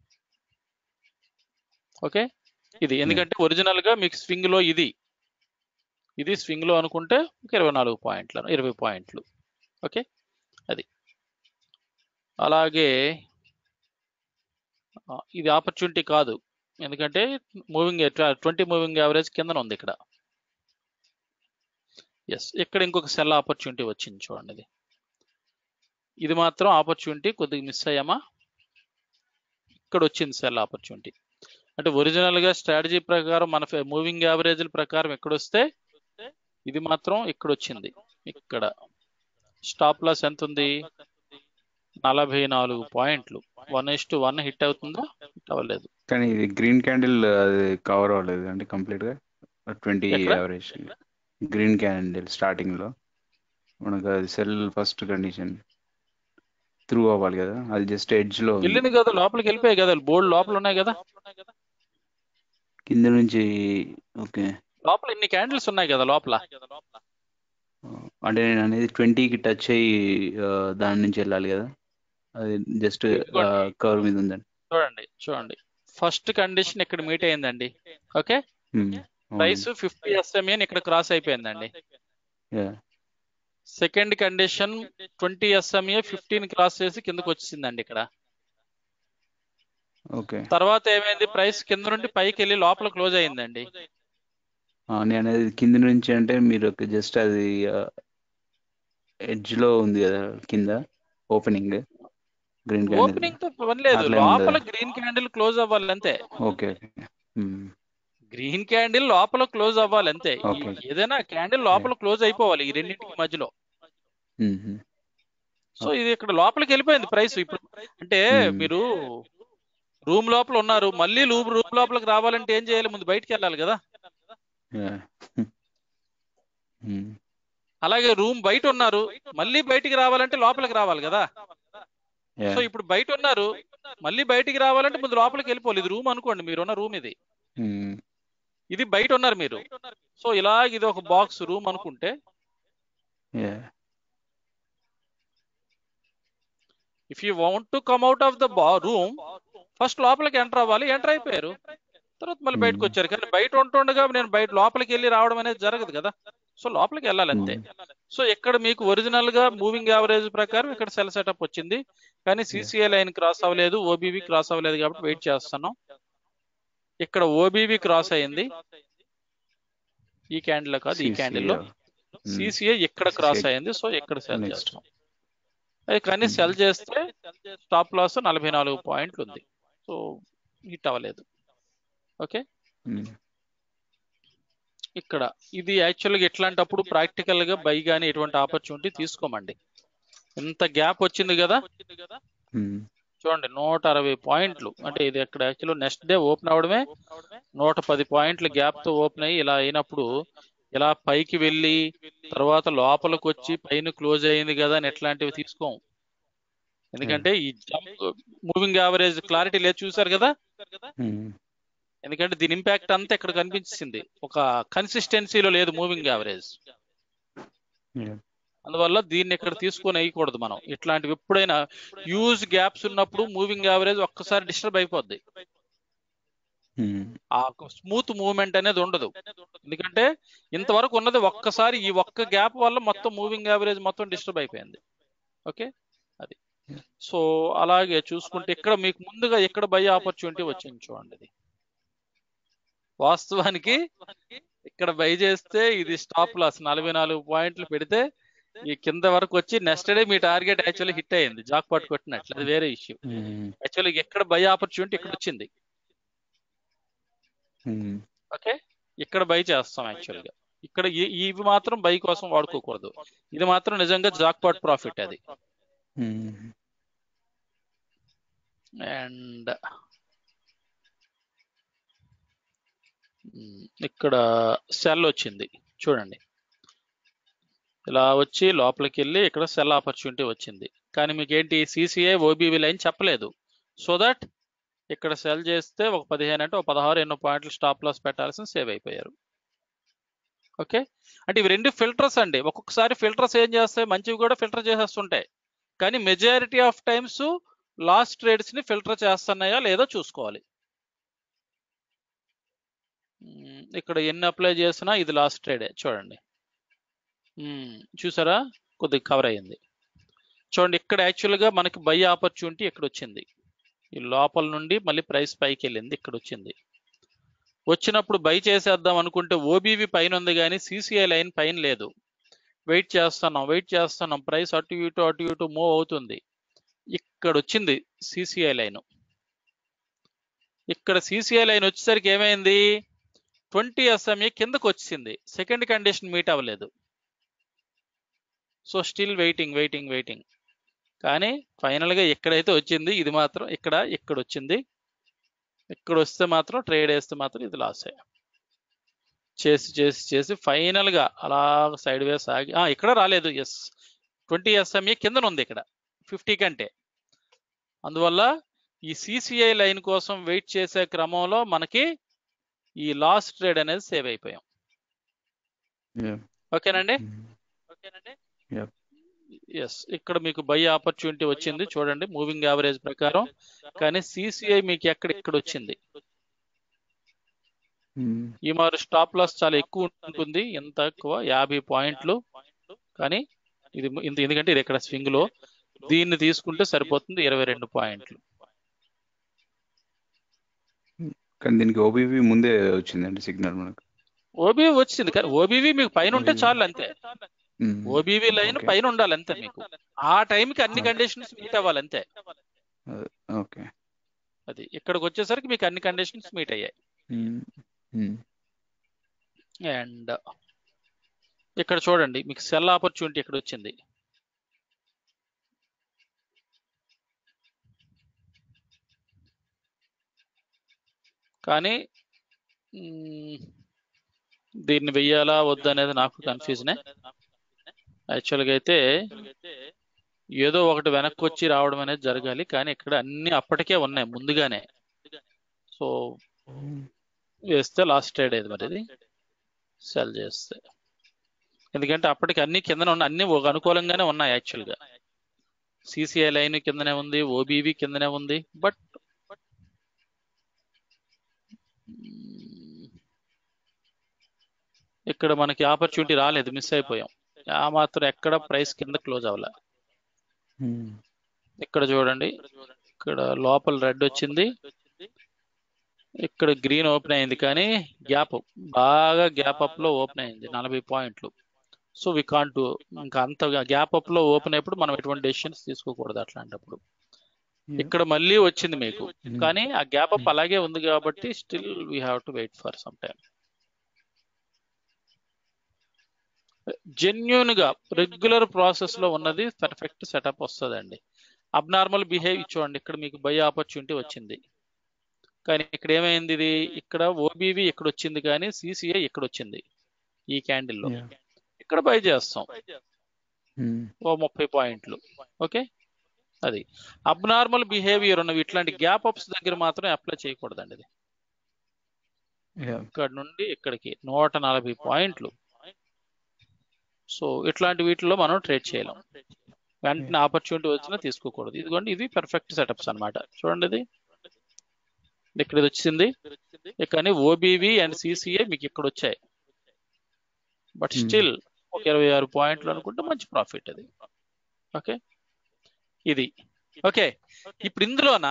okay ఇది ఎందుకంటే ఒరిజినల్ గా మీకు స్వింగ్ లో ఇది ఇది స్వింగ్ లో అనుకుంటే ఒక ఇరవై నాలుగు పాయింట్లు ఇరవై పాయింట్లు ఓకే అది అలాగే ఆ, ఇది ఆపర్చునిటీ కాదు ఎందుకంటే మూవింగ్ ట్వంటీ మూవింగ్ యావరేజ్ కిందన ఉంది ఇక్కడ ఎస్ ఇక్కడ ఇంకొక సెల్ ఆపర్చునిటీ వచ్చింది చూడండి ఇది ఇది మాత్రం ఆపర్చునిటీ కొద్దిగా మిస్ అయ్యామా ఇక్కడ వచ్చింది సెల్ ఆపర్చునిటీ అంటే ఒరిజినల్ గా స్ట్రాటజీ ప్రకారం మన మూవింగ్ యావరేజ్ ప్రకారం ఎక్కడ వస్తే ఇది మాత్రం ఇక్కడ వచ్చింది ఇక్కడ స్టాప్ లాస్ ఎంత ఉంది నలభై నాలుగు పాయింట్లు one is to one hit అవుతుందా హిట్ అవ్వలేదు కానీ ఇది గ్రీన్ క్యాండిల్ అది కవర్ అవ్వలేదు అంటే కంప్లీట్ గా ట్వంటీ ఎక్కడ? యావరేజ్ గ్రీన్ క్యాండిల్ స్టార్టింగ్ లో మనకు అది సెల్ ఫస్ట్ కండిషన్ త్రూ అవ్వాలి కదా అది జస్ట్ ఎడ్జ్ లో ఉంది. వెళ్ళింది కదా లోపలికి వెళ్ళిపోయాయి కదా బోర్డు లోపల ఉన్నాయి కదా కింద నుంచి ఓకే లోపల ఇన్ని క్యాండిల్స్ ఉన్నాయి కదా లోపల అంటే నేను అనేది ట్వంటీకి టచ్ అయ్యి ఆ, దాని నుంచి వెళ్ళాలి కదా అది జస్ట్ ఇదిగోండి. కవర్ మీద ఉందండి చూడండి చూడండి ఫస్ట్ కండిషన్ ఇక్కడ మీట్ అయిందండి ఓకే ఉమ్, అవును. ప్రైస్ ఫిఫ్టీ ఎస్ఎంఏ ఇక్కడ క్రాస్ అయిపోయిందండి Yeah. Second condition twenty SMA fifteen cross చేసి కిందకు వచ్చిందండి ఇక్కడ ఓకే తర్వాత ఏమైంది ప్రైస్ కింద నుండి పైకి వెళ్ళి లోపల క్లోజ్ అయిందండి ఆ, నేను అనేది కింద నుంచి అంటే మీరు జస్ట్ అది ఎడ్జ్ లో ఉంది కదా కింద ఓపెనింగ్ గ్రీన్ క్యాండిల్ ఓపెనింగ్ తో పని లేదు అట్లే లోపల ఉండదు. గ్రీన్ క్యాండిల్ క్లోజ్ అవ్వాలి అంతే okay okay um, green candle లోపల క్లోజ్ అవ్వాలి అంతే ఈ- Okay. ఏదైనా క్యాండిల్ లోపల క్లోజ్ అయిపోవాలి ఈ రెండింటికి మధ్యలో ఉమ్, ఉమ్. సో ఇది ఇక్కడ లోపలికి వెళ్ళిపోయింది ప్రైస్ ఇప్పుడు అంటే Hmm. మీరు రూమ్ లోపల ఉన్నారు మళ్ళీ రూమ్ రూమ్ లోపలికి రావాలంటే ఏం చేయాలి ముందు బయటికి వెళ్ళాలి కదా Yeah. ఉమ్, అలాగే రూమ్ బయట ఉన్నారు మళ్ళీ బయటికి రావాలంటే లోపలికి రావాలి కదా yeah. సో ఇప్పుడు బయట ఉన్నారు మళ్ళీ బయటికి రావాలంటే ముందు లోపలికి వెళ్ళిపోవాలి ఇది రూమ్ అనుకోండి మీరున్న రూమ్ ఇది ఉమ్, ఇది బయట ఉన్నారు మీరు సో ఇలా ఇది ఒక బాక్స్ రూమ్ అనుకుంటే yeah. If you want to come out of the room first లోపలికి ఎంటర్ అవ్వాలి ఎంటర్ అయిపోయారు తర్వాత మళ్ళీ బయటకు Hmm. వచ్చారు కానీ బయట ఉంటుండగా నేను బయట లోపలికి వెళ్ళి రావడం అనేది జరగదు కదా సో లోపలికి వెళ్ళాలి అంతే సో ఇక్కడ మీకు ఒరిజినల్ గా మూవింగ్ యావరేజ్ ప్రకారం ఇక్కడ సెల్ సెటప్ వచ్చింది కానీ సిసిఐ లైన్ క్రాస్ అవ్వలేదు ఓబీవీ క్రాస్ అవ్వలేదు కాబట్టి వెయిట్ చేస్తున్నాం ఇక్కడ ఓబీవీ క్రాస్ అయింది ఈ క్యాండిల్ కాదు ఈ CCA. క్యాండిల్ లో ఉమ్, సిసిఐ ఇక్కడ క్రాస్ CCA. అయింది సో ఇక్కడ సెల్ Next. చేస్తాం అది కానీ Hmm. సెల్ చేస్తే స్టాప్ లాస్ నలభై నాలుగు పాయింట్లు ఉంది సో హిట్ అవ్వలేదు ఓకే ఉమ్, ఇక్కడ ఇది యాక్చువల్గా ఇట్లాంటప్పుడు ప్రాక్టికల్ గా బై గానీ ఎటువంటి ఆపర్చునిటీ తీసుకోమండి ఇంత గ్యాప్ వచ్చింది కదా ఉమ్, చూడండి నూట అరవై పాయింట్లు అంటే ఇది ఇక్కడ యాక్చువల్ నెక్స్ట్ డే ఓపెన్ అవడమే నూట పది పాయింట్ల గ్యాప్ తో ఓపెన్ అయ్యి ఇలా అయినప్పుడు ఇలా పైకి వెళ్ళి తర్వాత లోపలికి వచ్చి పైన క్లోజ్ అయింది కదా అని ఎట్లాంటివి తీసుకోం ఎందుకంటే ఈ జంప్ మూవింగ్ యావరేజ్ క్లారిటీ లేదు చూసారు కదా ఉమ్, ఎందుకంటే దీని ఇంపాక్ట్ అంతా ఇక్కడ కనిపించింది ఒక కన్సిస్టెన్సీలో లేదు మూవింగ్ యావరేజ్ yeah. అందువల్ల దీన్ని ఇక్కడ తీసుకొని వేయకూడదు మనం ఇట్లాంటివి ఎప్పుడైనా యూజ్ గ్యాప్స్ ఉన్నప్పుడు మూవింగ్ యావరేజ్ ఒక్కసారి డిస్టర్బ్ అయిపోద్ది ఉమ్, ఆ స్మూత్ మూవ్మెంట్ అనేది ఉండదు ఎందుకంటే ఇంతవరకు ఉన్నది ఒక్కసారి ఈ ఒక్క గ్యాప్ వల్ల మొత్తం మూవింగ్ యావరేజ్ మొత్తం డిస్టర్బ్ అయిపోయింది ఓకే అది సో అలాగే చూసుకుంటే ఇక్కడ మీకు ముందుగా ఎక్కడ బై ఆపర్చునిటీ వచ్చింది చూడండి ఇది వాస్తవానికి ఇక్కడ బై చేస్తే ఇది స్టాప్ లాస్ నలభై నాలుగు పాయింట్లు పెడితే ఈ కింద వరకు వచ్చి నెక్స్ట్ డే మీ టార్గెట్ యాక్చువల్లీ హిట్ అయింది జాక్ పాట్ కొట్టినట్లు అది వేరే ఇష్యూ ఉమ్, యాక్చువల్లీ ఎక్కడ బై ఆపర్చునిటీ ఇక్కడ వచ్చింది ఉమ్, ఓకే ఇక్కడ బై చేస్తాం యాక్చువల్ గా ఇక్కడ ఈ- ఇవి మాత్రం బై కోసం వాడుకోకూడదు ఇది మాత్రం నిజంగా జాక్ పాట్ ప్రాఫిట్ అది ఉమ్, అండ్ ఇక్కడ సెల్ వచ్చింది చూడండి ఇలా వచ్చి లోపలికి వెళ్ళి ఇక్కడ సెల్ ఆపర్చునిటీ వచ్చింది కానీ మీకు ఏంటి సిసిఐ ఓబీవీ లైన్ చెప్పలేదు సో దట్ ఇక్కడ సెల్ చేస్తే ఒక పదిహేను అంటే ఒక పదహారు ఎన్నో పాయింట్లు స్టాప్ లాస్ పెట్టాల్సిన సేవ్ అయిపోయారు ఓకే అంటే ఇవి రెండు ఫిల్టర్స్ అండి ఒక్కొక్కసారి ఫిల్టర్స్ ఏం చేస్తాయి మంచివి కూడా ఫిల్టర్ చేసేస్తుంటాయి కానీ majority of times last trades ని ఫిల్టర్ చేస్తున్నాయా లేదో చూసుకోవాలి మ్మ్, ఇక్కడ ఎన్ని అప్లై చేసినా ఇది లాస్ట్ ట్రేడే చూడండి మ్మ్, చూసారా కొద్దిగా కవర్ అయ్యింది చూడండి ఇక్కడ యాక్చువల్ గా మనకి బై ఆపర్చునిటీ ఇక్కడ వచ్చింది ఈ లోపల నుండి మళ్ళీ ప్రైస్ పైకి వెళ్ళింది ఇక్కడ వచ్చింది వచ్చినప్పుడు బై చేసేద్దాం అనుకుంటే ఓబీవీ పైన ఉంది కానీ సిసిఐ లైన్ పైన లేదు వెయిట్ చేస్తున్నాం వెయిట్ చేస్తున్నాం ప్రైస్ అటు ఇటు అటు ఇటు మూవ్ అవుతుంది ఇక్కడ వచ్చింది సిసిఐ లైన్ ఇక్కడ సిసిఐ లైన్ వచ్చేసరికి ఏమైంది ట్వంటీ ఎస్ఎంఏ కిందకు వచ్చింది సెకండ్ కండిషన్ మీట్ అవ్వలేదు so still waiting waiting waiting కానీ ఫైనల్ గా ఎక్కడైతే వచ్చింది ఇది మాత్రం ఇక్కడ ఇక్కడ వచ్చింది ఇక్కడ వస్తే మాత్రం ట్రేడ్ వేస్తే మాత్రం ఇది లాస్ చేసి చేసి చేసి ఫైనల్ గా అలా సైడ్ వేస్ ఆగి ఆ, ఇక్కడ రాలేదు ఎస్ ట్వంటీ ఎస్ఎంఏ కిందన ఉంది ఇక్కడ ఫిఫ్టీ కంటే అందువల్ల ఈ సిసిఐ లైన్ కోసం వెయిట్ చేసే క్రమంలో మనకి ఈ లాస్ట్ ట్రేడ్ అనేది సేవ్ అయిపోయాం yeah. ఓకేనండి ఉమ్, ఓకేనండి Yep. ఎస్ ఇక్కడ మీకు బై ఆపర్చునిటీ వచ్చింది చూడండి మూవింగ్ యావరేజ్ ప్రకారం కానీ సిసిఐ మీకు ఎక్కడ ఇక్కడ వచ్చింది ఉమ్, ఈ మారు స్టాప్ లాస్ చాలా ఎక్కువ ఉంటుంది ఎంత ఎక్కువ యాభై పాయింట్లు కానీ ఇది ఇంత ఎందుకంటే ఇది ఇక్కడ స్వింగ్ లో దీన్ని తీసుకుంటే సరిపోతుంది ఇరవై రెండు పాయింట్లు కానీ దీనికి ఓబీవీ ముందే వచ్చిందండి సిగ్నల్ మనకు ఓబీవీ వచ్చింది కానీ ఓబీవీ మీకు పైన ఉంటే చాలు అంతే ఉమ్, ఓబీవీ లైన్ Okay. పైన ఉండాలి అంతే మీకు ఆ టైంకి అన్ని Okay. కండిషన్స్ మీట్ అవ్వాలి అంతే ఓకే అది ఇక్కడికి వచ్చేసరికి మీకు అన్ని కండిషన్స్ మీట్ అయ్యాయి ఉమ్, ఉమ్, అండ్ ఇక్కడ చూడండి మీకు సెల్ ఆపర్చునిటీ ఇక్కడ వచ్చింది కానీ మ్మ్, దీన్ని వెయ్యాలా వద్దా అనేది నాకు కన్ఫ్యూజనే యాక్చువల్గా అయితే ఏదో ఒకటి వెనక్కి వచ్చి రావడం అనేది జరగాలి కానీ ఇక్కడ అన్ని అప్పటికే ఉన్నాయి ముందుగానే సో వేస్తే లాస్ట్ ట్రేడ్ అయ్యేది మరి ఇది సెల్ చేస్తే ఎందుకంటే అప్పటికి అన్ని కిందన ఉన్న అన్ని ఒక అనుకూలంగానే ఉన్నాయి యాక్చువల్గా సిసిఐ లైన్ కిందనే ఉంది ఓబీవీ కిందనే ఉంది బట్ ఇక్కడ మనకి ఆపర్చునిటీ రాలేదు మిస్ అయిపోయాం ఆ మాత్రం ఎక్కడ ప్రైస్ కింద క్లోజ్ అవ్వలే ఉమ్, ఇక్కడ చూడండి ఇక్కడ లోపల రెడ్ వచ్చింది ఇక్కడ గ్రీన్ ఓపెన్ అయింది కానీ గ్యాప్ బాగా గ్యాప్ అప్ లో ఓపెన్ అయింది నలభై పాయింట్లు సో వి కాంట్ ఇంకా అంత గ్యాప్ అప్ లో ఓపెన్ అయినప్పుడు మనం ఎటువంటి డెసిషన్స్ తీసుకోకూడదు అట్లాంటప్పుడు ఇక్కడ మళ్ళీ వచ్చింది మీకు కానీ ఆ గ్యాప్ అప్ అలాగే ఉంది కాబట్టి still we have to wait for some time genuine గా రెగ్యులర్ ప్రాసెస్ లో ఉన్నది పర్ఫెక్ట్ సెటప్ వస్తుందండి అబ్నార్మల్ బిహేవ్ చూడండి ఇక్కడ మీకు బై ఆపర్చునిటీ వచ్చింది కానీ ఇక్కడ ఏమైంది ఇది ఇక్కడ ఓబీవీ ఇక్కడ వచ్చింది కానీ సిసిఐ ఇక్కడ వచ్చింది ఈ క్యాండిల్లో Yeah. ఇక్కడ బై చేస్తాం Hmm. ఓ ముప్పై పాయింట్లు ఓకే అది అబ్నార్మల్ బిహేవియర్ ఉన్నవి ఇట్లాంటి గ్యాప్ అప్స్ దగ్గర మాత్రం అప్లై చేయకూడదండి ఇది Yeah. ఇక్కడ నుండి ఇక్కడికి నూట నలభై పాయింట్లు సో ఇట్లాంటి వీటిలో మనం ట్రేడ్ చేయలేం వెంటనే ఆపర్చునిటీ వచ్చినా తీసుకోకూడదు ఇదిగోండి ఇవి పర్ఫెక్ట్ సెటప్స్ అన్నమాట చూడండి ఇది ఇక్కడ ఇది వచ్చింది కానీ ఓబీవి అండ్ సిసిఏ మీకు ఇక్కడ వచ్చాయి బట్ Hmm. స్టిల్ ఒక ఇరవై ఆరు పాయింట్లు అనుకుంటే మంచి ప్రాఫిట్ అది ఓకే ఇది ఓకే ఇప్పుడు ఇందులోన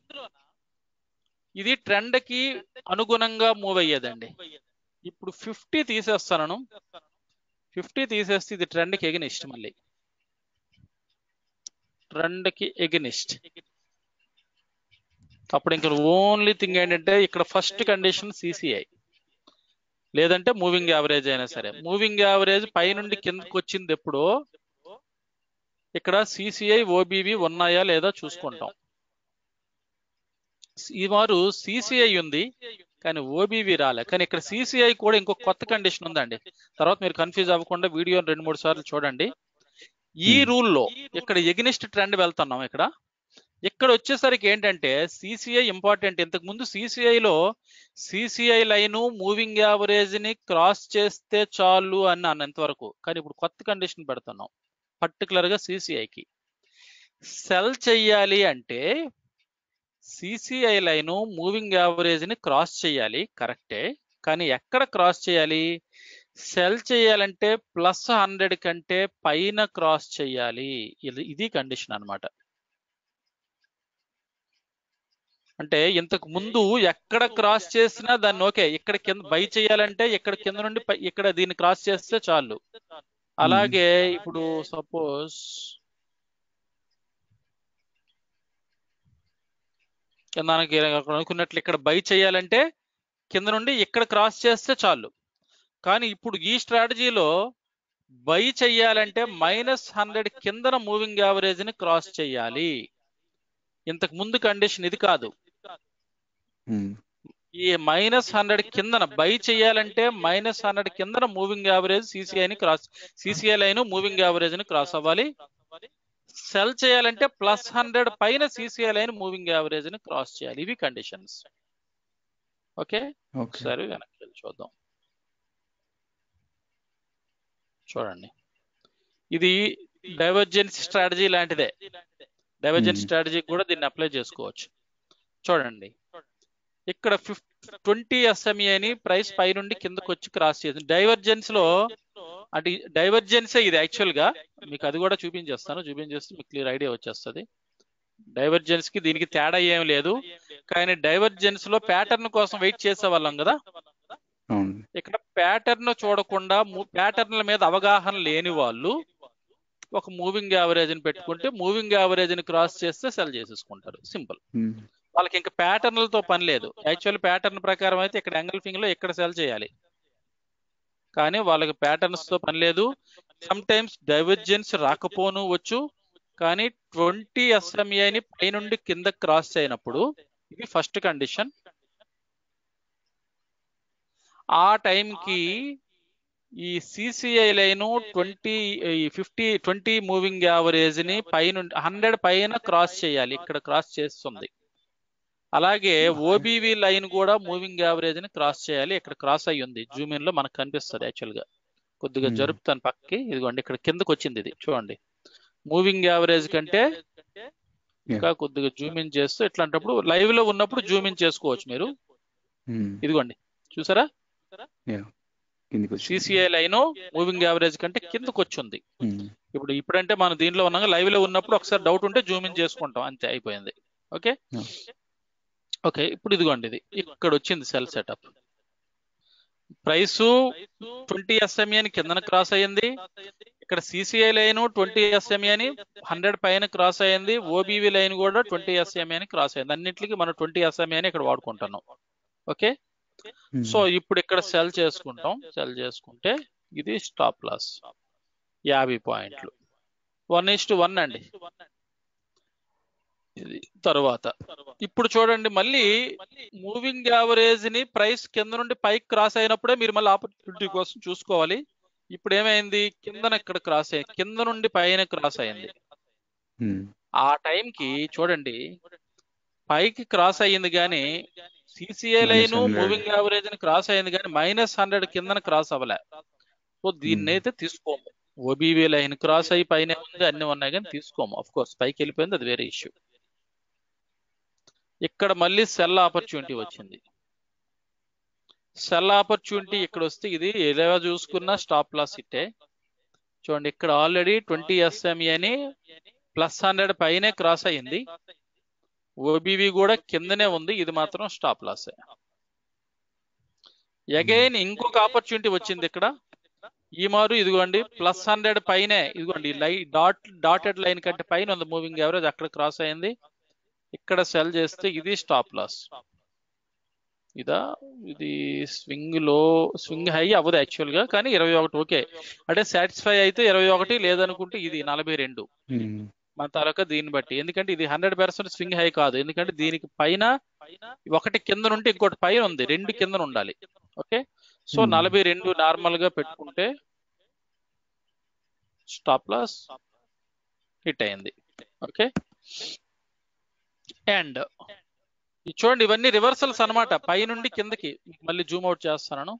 ఇది ట్రెండ్ కి అనుగుణంగా మూవ్ అయ్యేదండి ఇప్పుడు ఫిఫ్టీ తీసేస్తాను ఫిఫ్టీ తీసేస్తే ఇది ట్రెండ్ కి ఎగనిస్ట్ మళ్ళీ ట్రెండ్ కి ఎగనిస్ట్ అప్పుడు ఇంకా ఓన్లీ థింగ్ ఏంటంటే ఇక్కడ ఫస్ట్ కండిషన్ సిసిఐ లేదంటే మూవింగ్ యావరేజ్ అయినా సరే మూవింగ్ యావరేజ్ పై నుండి కిందకి వచ్చింది ఎప్పుడో ఇక్కడ సిసిఐ ఓబీవి ఉన్నాయా లేదా చూసుకుంటాం ఈ వారు సిసిఐ ఉంది కానీ ఓబీవి రాలే కానీ ఇక్కడ సిసిఐ కూడా ఇంకో కొత్త కండిషన్ ఉందండి తర్వాత మీరు కన్ఫ్యూజ్ అవ్వకుండా వీడియో రెండు మూడు సార్లు చూడండి ఈ Hmm. రూల్లో ఇక్కడ ఎగ్నిస్ట్ ట్రెండ్ వెళ్తున్నాం ఇక్కడ ఇక్కడ వచ్చేసరికి ఏంటంటే సిసిఐ ఇంపార్టెంట్ ఇంతకు ముందు సిసిఐలో సిసిఐ లైన్ మూవింగ్ యావరేజ్ ని క్రాస్ చేస్తే చాలు అని అన్నంత వరకు కానీ ఇప్పుడు కొత్త కండిషన్ పెడుతున్నాం పర్టికులర్ గా సిసిఐకి సెల్ చెయ్యాలి అంటే సిసిఐ లైన్ మూవింగ్ యావరేజ్ ని క్రాస్ చేయాలి కరెక్టే కానీ ఎక్కడ క్రాస్ చేయాలి సెల్ చేయాలంటే ప్లస్ హండ్రెడ్ కంటే పైన క్రాస్ చేయాలి ఇది ఇది కండిషన్ అన్నమాట అంటే ఇంతకు ముందు ఎక్కడ క్రాస్ చేసినా దాన్ని ఓకే ఇక్కడ కింద బై చేయాలంటే ఇక్కడ కింద నుండి పై- ఇక్కడ దీన్ని క్రాస్ చేస్తే చాలు అలాగే ఇప్పుడు సపోజ్ మనకి అనుకున్నట్లు ఇక్కడ బై చేయాలంటే కింద నుండి ఇక్కడ క్రాస్ చేస్తే చాలు కానీ ఇప్పుడు ఈ స్ట్రాటజీలో బై చెయ్యాలంటే మైనస్ హండ్రెడ్ కిందన మూవింగ్ యావరేజ్ ని క్రాస్ చేయాలి ఇంతకు ముందు కండిషన్ ఇది కాదు Hmm. ఈ మైనస్ హండ్రెడ్ కిందన బై చేయాలంటే మైనస్ హండ్రెడ్ కిందన మూవింగ్ యావరేజ్ సిసిఐ ని cross CCI line moving average ని క్రాస్ అవ్వాలి సెల్ చేయాలంటే ప్లస్ హండ్రెడ్ పైన సిసిఐ లైన్ మూవింగ్ యావరేజ్ ని క్రాస్ చేయాలి ఇవి కండిషన్స్ ఓకే Okay. సరే వెనక్కి వెళ్ళి చూద్దాం చూడండి ఇది డైవర్జెన్స్ స్ట్రాటజీ లాంటిదే డైవర్జెన్స్ Hmm. స్ట్రాటజీ కూడా దీన్ని అప్లై చేసుకోవచ్చు చూడండి ఇక్కడ ట్వంటీ ఎస్ఎంఏ అని ప్రైస్ పై నుండి కిందకు వచ్చి క్రాస్ చేసింది డైవర్జెన్స్ లో అంటే డైవర్జెన్సే ఇది యాక్చువల్ గా మీకు అది కూడా చూపించేస్తాను చూపించేస్తే మీకు క్లియర్ ఐడియా వచ్చేస్తుంది డైవర్జెన్స్ కి దీనికి తేడా ఏం లేదు కానీ డైవర్జెన్స్ లో ప్యాటర్న్ కోసం వెయిట్ చేసే వాళ్ళం కదా అవును ఇక్కడ ప్యాటర్న్ చూడకుండా ప్యాటర్న్ల మీద అవగాహన లేని వాళ్ళు ఒక మూవింగ్ యావరేజ్ ని పెట్టుకుంటే మూవింగ్ యావరేజ్ ని క్రాస్ చేస్తే సెల్ చేసేసుకుంటారు సింపుల్ Hmm. వాళ్ళకి ఇంకా ప్యాటర్న్లతో పని లేదు యాక్చువల్ ప్యాటర్న్ ప్రకారం అయితే ఇక్కడ ఎంగల్ఫింగ్ లో ఇక్కడ సెల్ చేయాలి కానీ వాళ్ళకి ప్యాటర్న్స్ తో పని లేదు సమ్ టైమ్స్ డైవర్జెన్స్ రాకపోను వచ్చు కానీ ట్వంటీ ఎస్ఎంఏని పైనుండి కింద క్రాస్ అయినప్పుడు ఇది ఫస్ట్ కండిషన్ ఆ టైంకి ఈ CCI line twenty fifty twenty moving average ని పైనుండి హండ్రెడ్ పైన క్రాస్ చేయాలి ఇక్కడ క్రాస్ చేస్తుంది అలాగే ఓబీవి లైన్ కూడా మూవింగ్ యావరేజ్ ని క్రాస్ చేయాలి ఇక్కడ క్రాస్ అయ్యి ఉంది జూమ్ ఇన్ లో మనకు కనిపిస్తుంది యాక్చువల్ గా కొద్దిగా Hmm. జరుపుతాను పక్కకి ఇదిగోండి ఇక్కడ కిందకు వచ్చింది ఇది చూడండి మూవింగ్ యావరేజ్ కంటే ఇంకా కొద్దిగా జూమ్ ఇన్ చేస్తూ ఇట్లాంటప్పుడు లైవ్ లో ఉన్నప్పుడు జూమ్ ఇన్ చేసుకోవచ్చు మీరు Hmm. ఇదిగోండి చూసారా కిందికి వచ్చి సిసిఐ లైన్ మూవింగ్ యావరేజ్ కంటే కిందకు వచ్చింది Hmm. ఇప్పుడు ఇప్పుడంటే మనం దీనిలో ఉన్నాగా లైవ్ లో ఉన్నప్పుడు ఒకసారి డౌట్ ఉంటే జూమ్ ఇన్ చేసుకుంటాం అంతే అయిపోయింది ఓకే Yeah. ఓకే ఇప్పుడు ఇదిగోండి ఇది ఇక్కడ వచ్చింది sell setup price twenty SMA అని కిందన క్రాస్ అయ్యింది ఇక్కడ సిసిఐ లైన్ ట్వంటీ ఎస్ఎంఏ అని హండ్రెడ్ పైన క్రాస్ అయ్యింది ఓబీవీ లైన్ కూడా ట్వంటీ ఎస్ఎంఏ అని క్రాస్ అయ్యింది అన్నింటికి మనం ట్వంటీ ఎస్ఎంఏ అని ఇక్కడ వాడుకుంటున్నాం ఓకే Hmm. సో ఇప్పుడు ఇక్కడ సెల్ చేసుకుంటాం సెల్ చేసుకుంటే ఇది స్టాప్ లాస్ యాభై పాయింట్లు వన్ ఇస్ టు వన్ అండి ఇది తర్వాత ఇప్పుడు చూడండి మళ్ళీ మూవింగ్ యావరేజ్ ని ప్రైస్ కింద నుండి పైకి క్రాస్ అయినప్పుడే మీరు మళ్ళీ ఆపర్చునిటీ కోసం చూసుకోవాలి ఇప్పుడు ఏమైంది కిందన ఇక్కడ క్రాస్ అయ్యింది కింద నుండి పైన క్రాస్ అయింది ఉమ్, ఆ టైంకి చూడండి పైకి క్రాస్ అయ్యింది కానీ CCI Minus line 100. Moving average ని క్రాస్ అయింది కానీ మైనస్ హండ్రెడ్ కిందన క్రాస్ అవ్వలే సో దీన్ని Hmm. అయితే తీసుకోము ఓబీవీ లైన్ క్రాస్ అయ్యి పైన ఉంది అన్ని ఉన్నాయి కానీ తీసుకోము అఫ్ కోర్స్ పైకి వెళ్ళిపోయింది అది వేరే ఇష్యూ ఇక్కడ మళ్ళీ సెల్ ఆపర్చునిటీ వచ్చింది సెల్ ఆపర్చునిటీ ఇక్కడ వస్తే ఇది ఎలా చూసుకున్నా స్టాప్ లాస్ ఇట్టే చూడండి ఇక్కడ ఆల్రెడీ ట్వంటీ ఎస్ఎంఈ అని ప్లస్ హండ్రెడ్ పైనే క్రాస్ అయ్యింది ఓబీవీ కూడా కిందనే ఉంది ఇది మాత్రం స్టాప్ లాస్ అగైన్ ఇంకొక ఆపర్చునిటీ వచ్చింది ఇక్కడ ఈ మారు ఇదిగోండి ప్లస్ హండ్రెడ్ పైనే ఇదిగోండి లై డాట్ డాటెడ్ లైన్ కంటే పైన ఉంది మూవింగ్ యావరేజ్ అక్కడ క్రాస్ అయింది ఇక్కడ సెల్ చేస్తే ఇది స్టాప్ లాస్ ఇదా ఇది స్వింగ్ లో స్వింగ్ హై అవ్వదు యాక్చువల్ గా కానీ ఇరవై ఒకటి ఓకే అంటే సాటిస్ఫై అయితే ఇరవై ఒకటి లేదనుకుంటే ఇది నలభై రెండు ఉమ్, మన తాలూకా దీన్ని బట్టి ఎందుకంటే ఇది హండ్రెడ్ పర్సెంట్ స్వింగ్ హై కాదు ఎందుకంటే దీనికి పైన ఒకటి కింద నుండి ఇంకోటి పైన ఉంది రెండు కింద ఉండాలి ఓకే సో Hmm. నలభై రెండు నార్మల్ గా పెట్టుకుంటే స్టాప్ లాస్ హిట్ అయింది ఓకే అండ్ చూడండి ఇవన్నీ రివర్సల్స్ అన్నమాట పై నుండి కిందకి మళ్ళీ జూమ్ అవుట్ చేస్తాను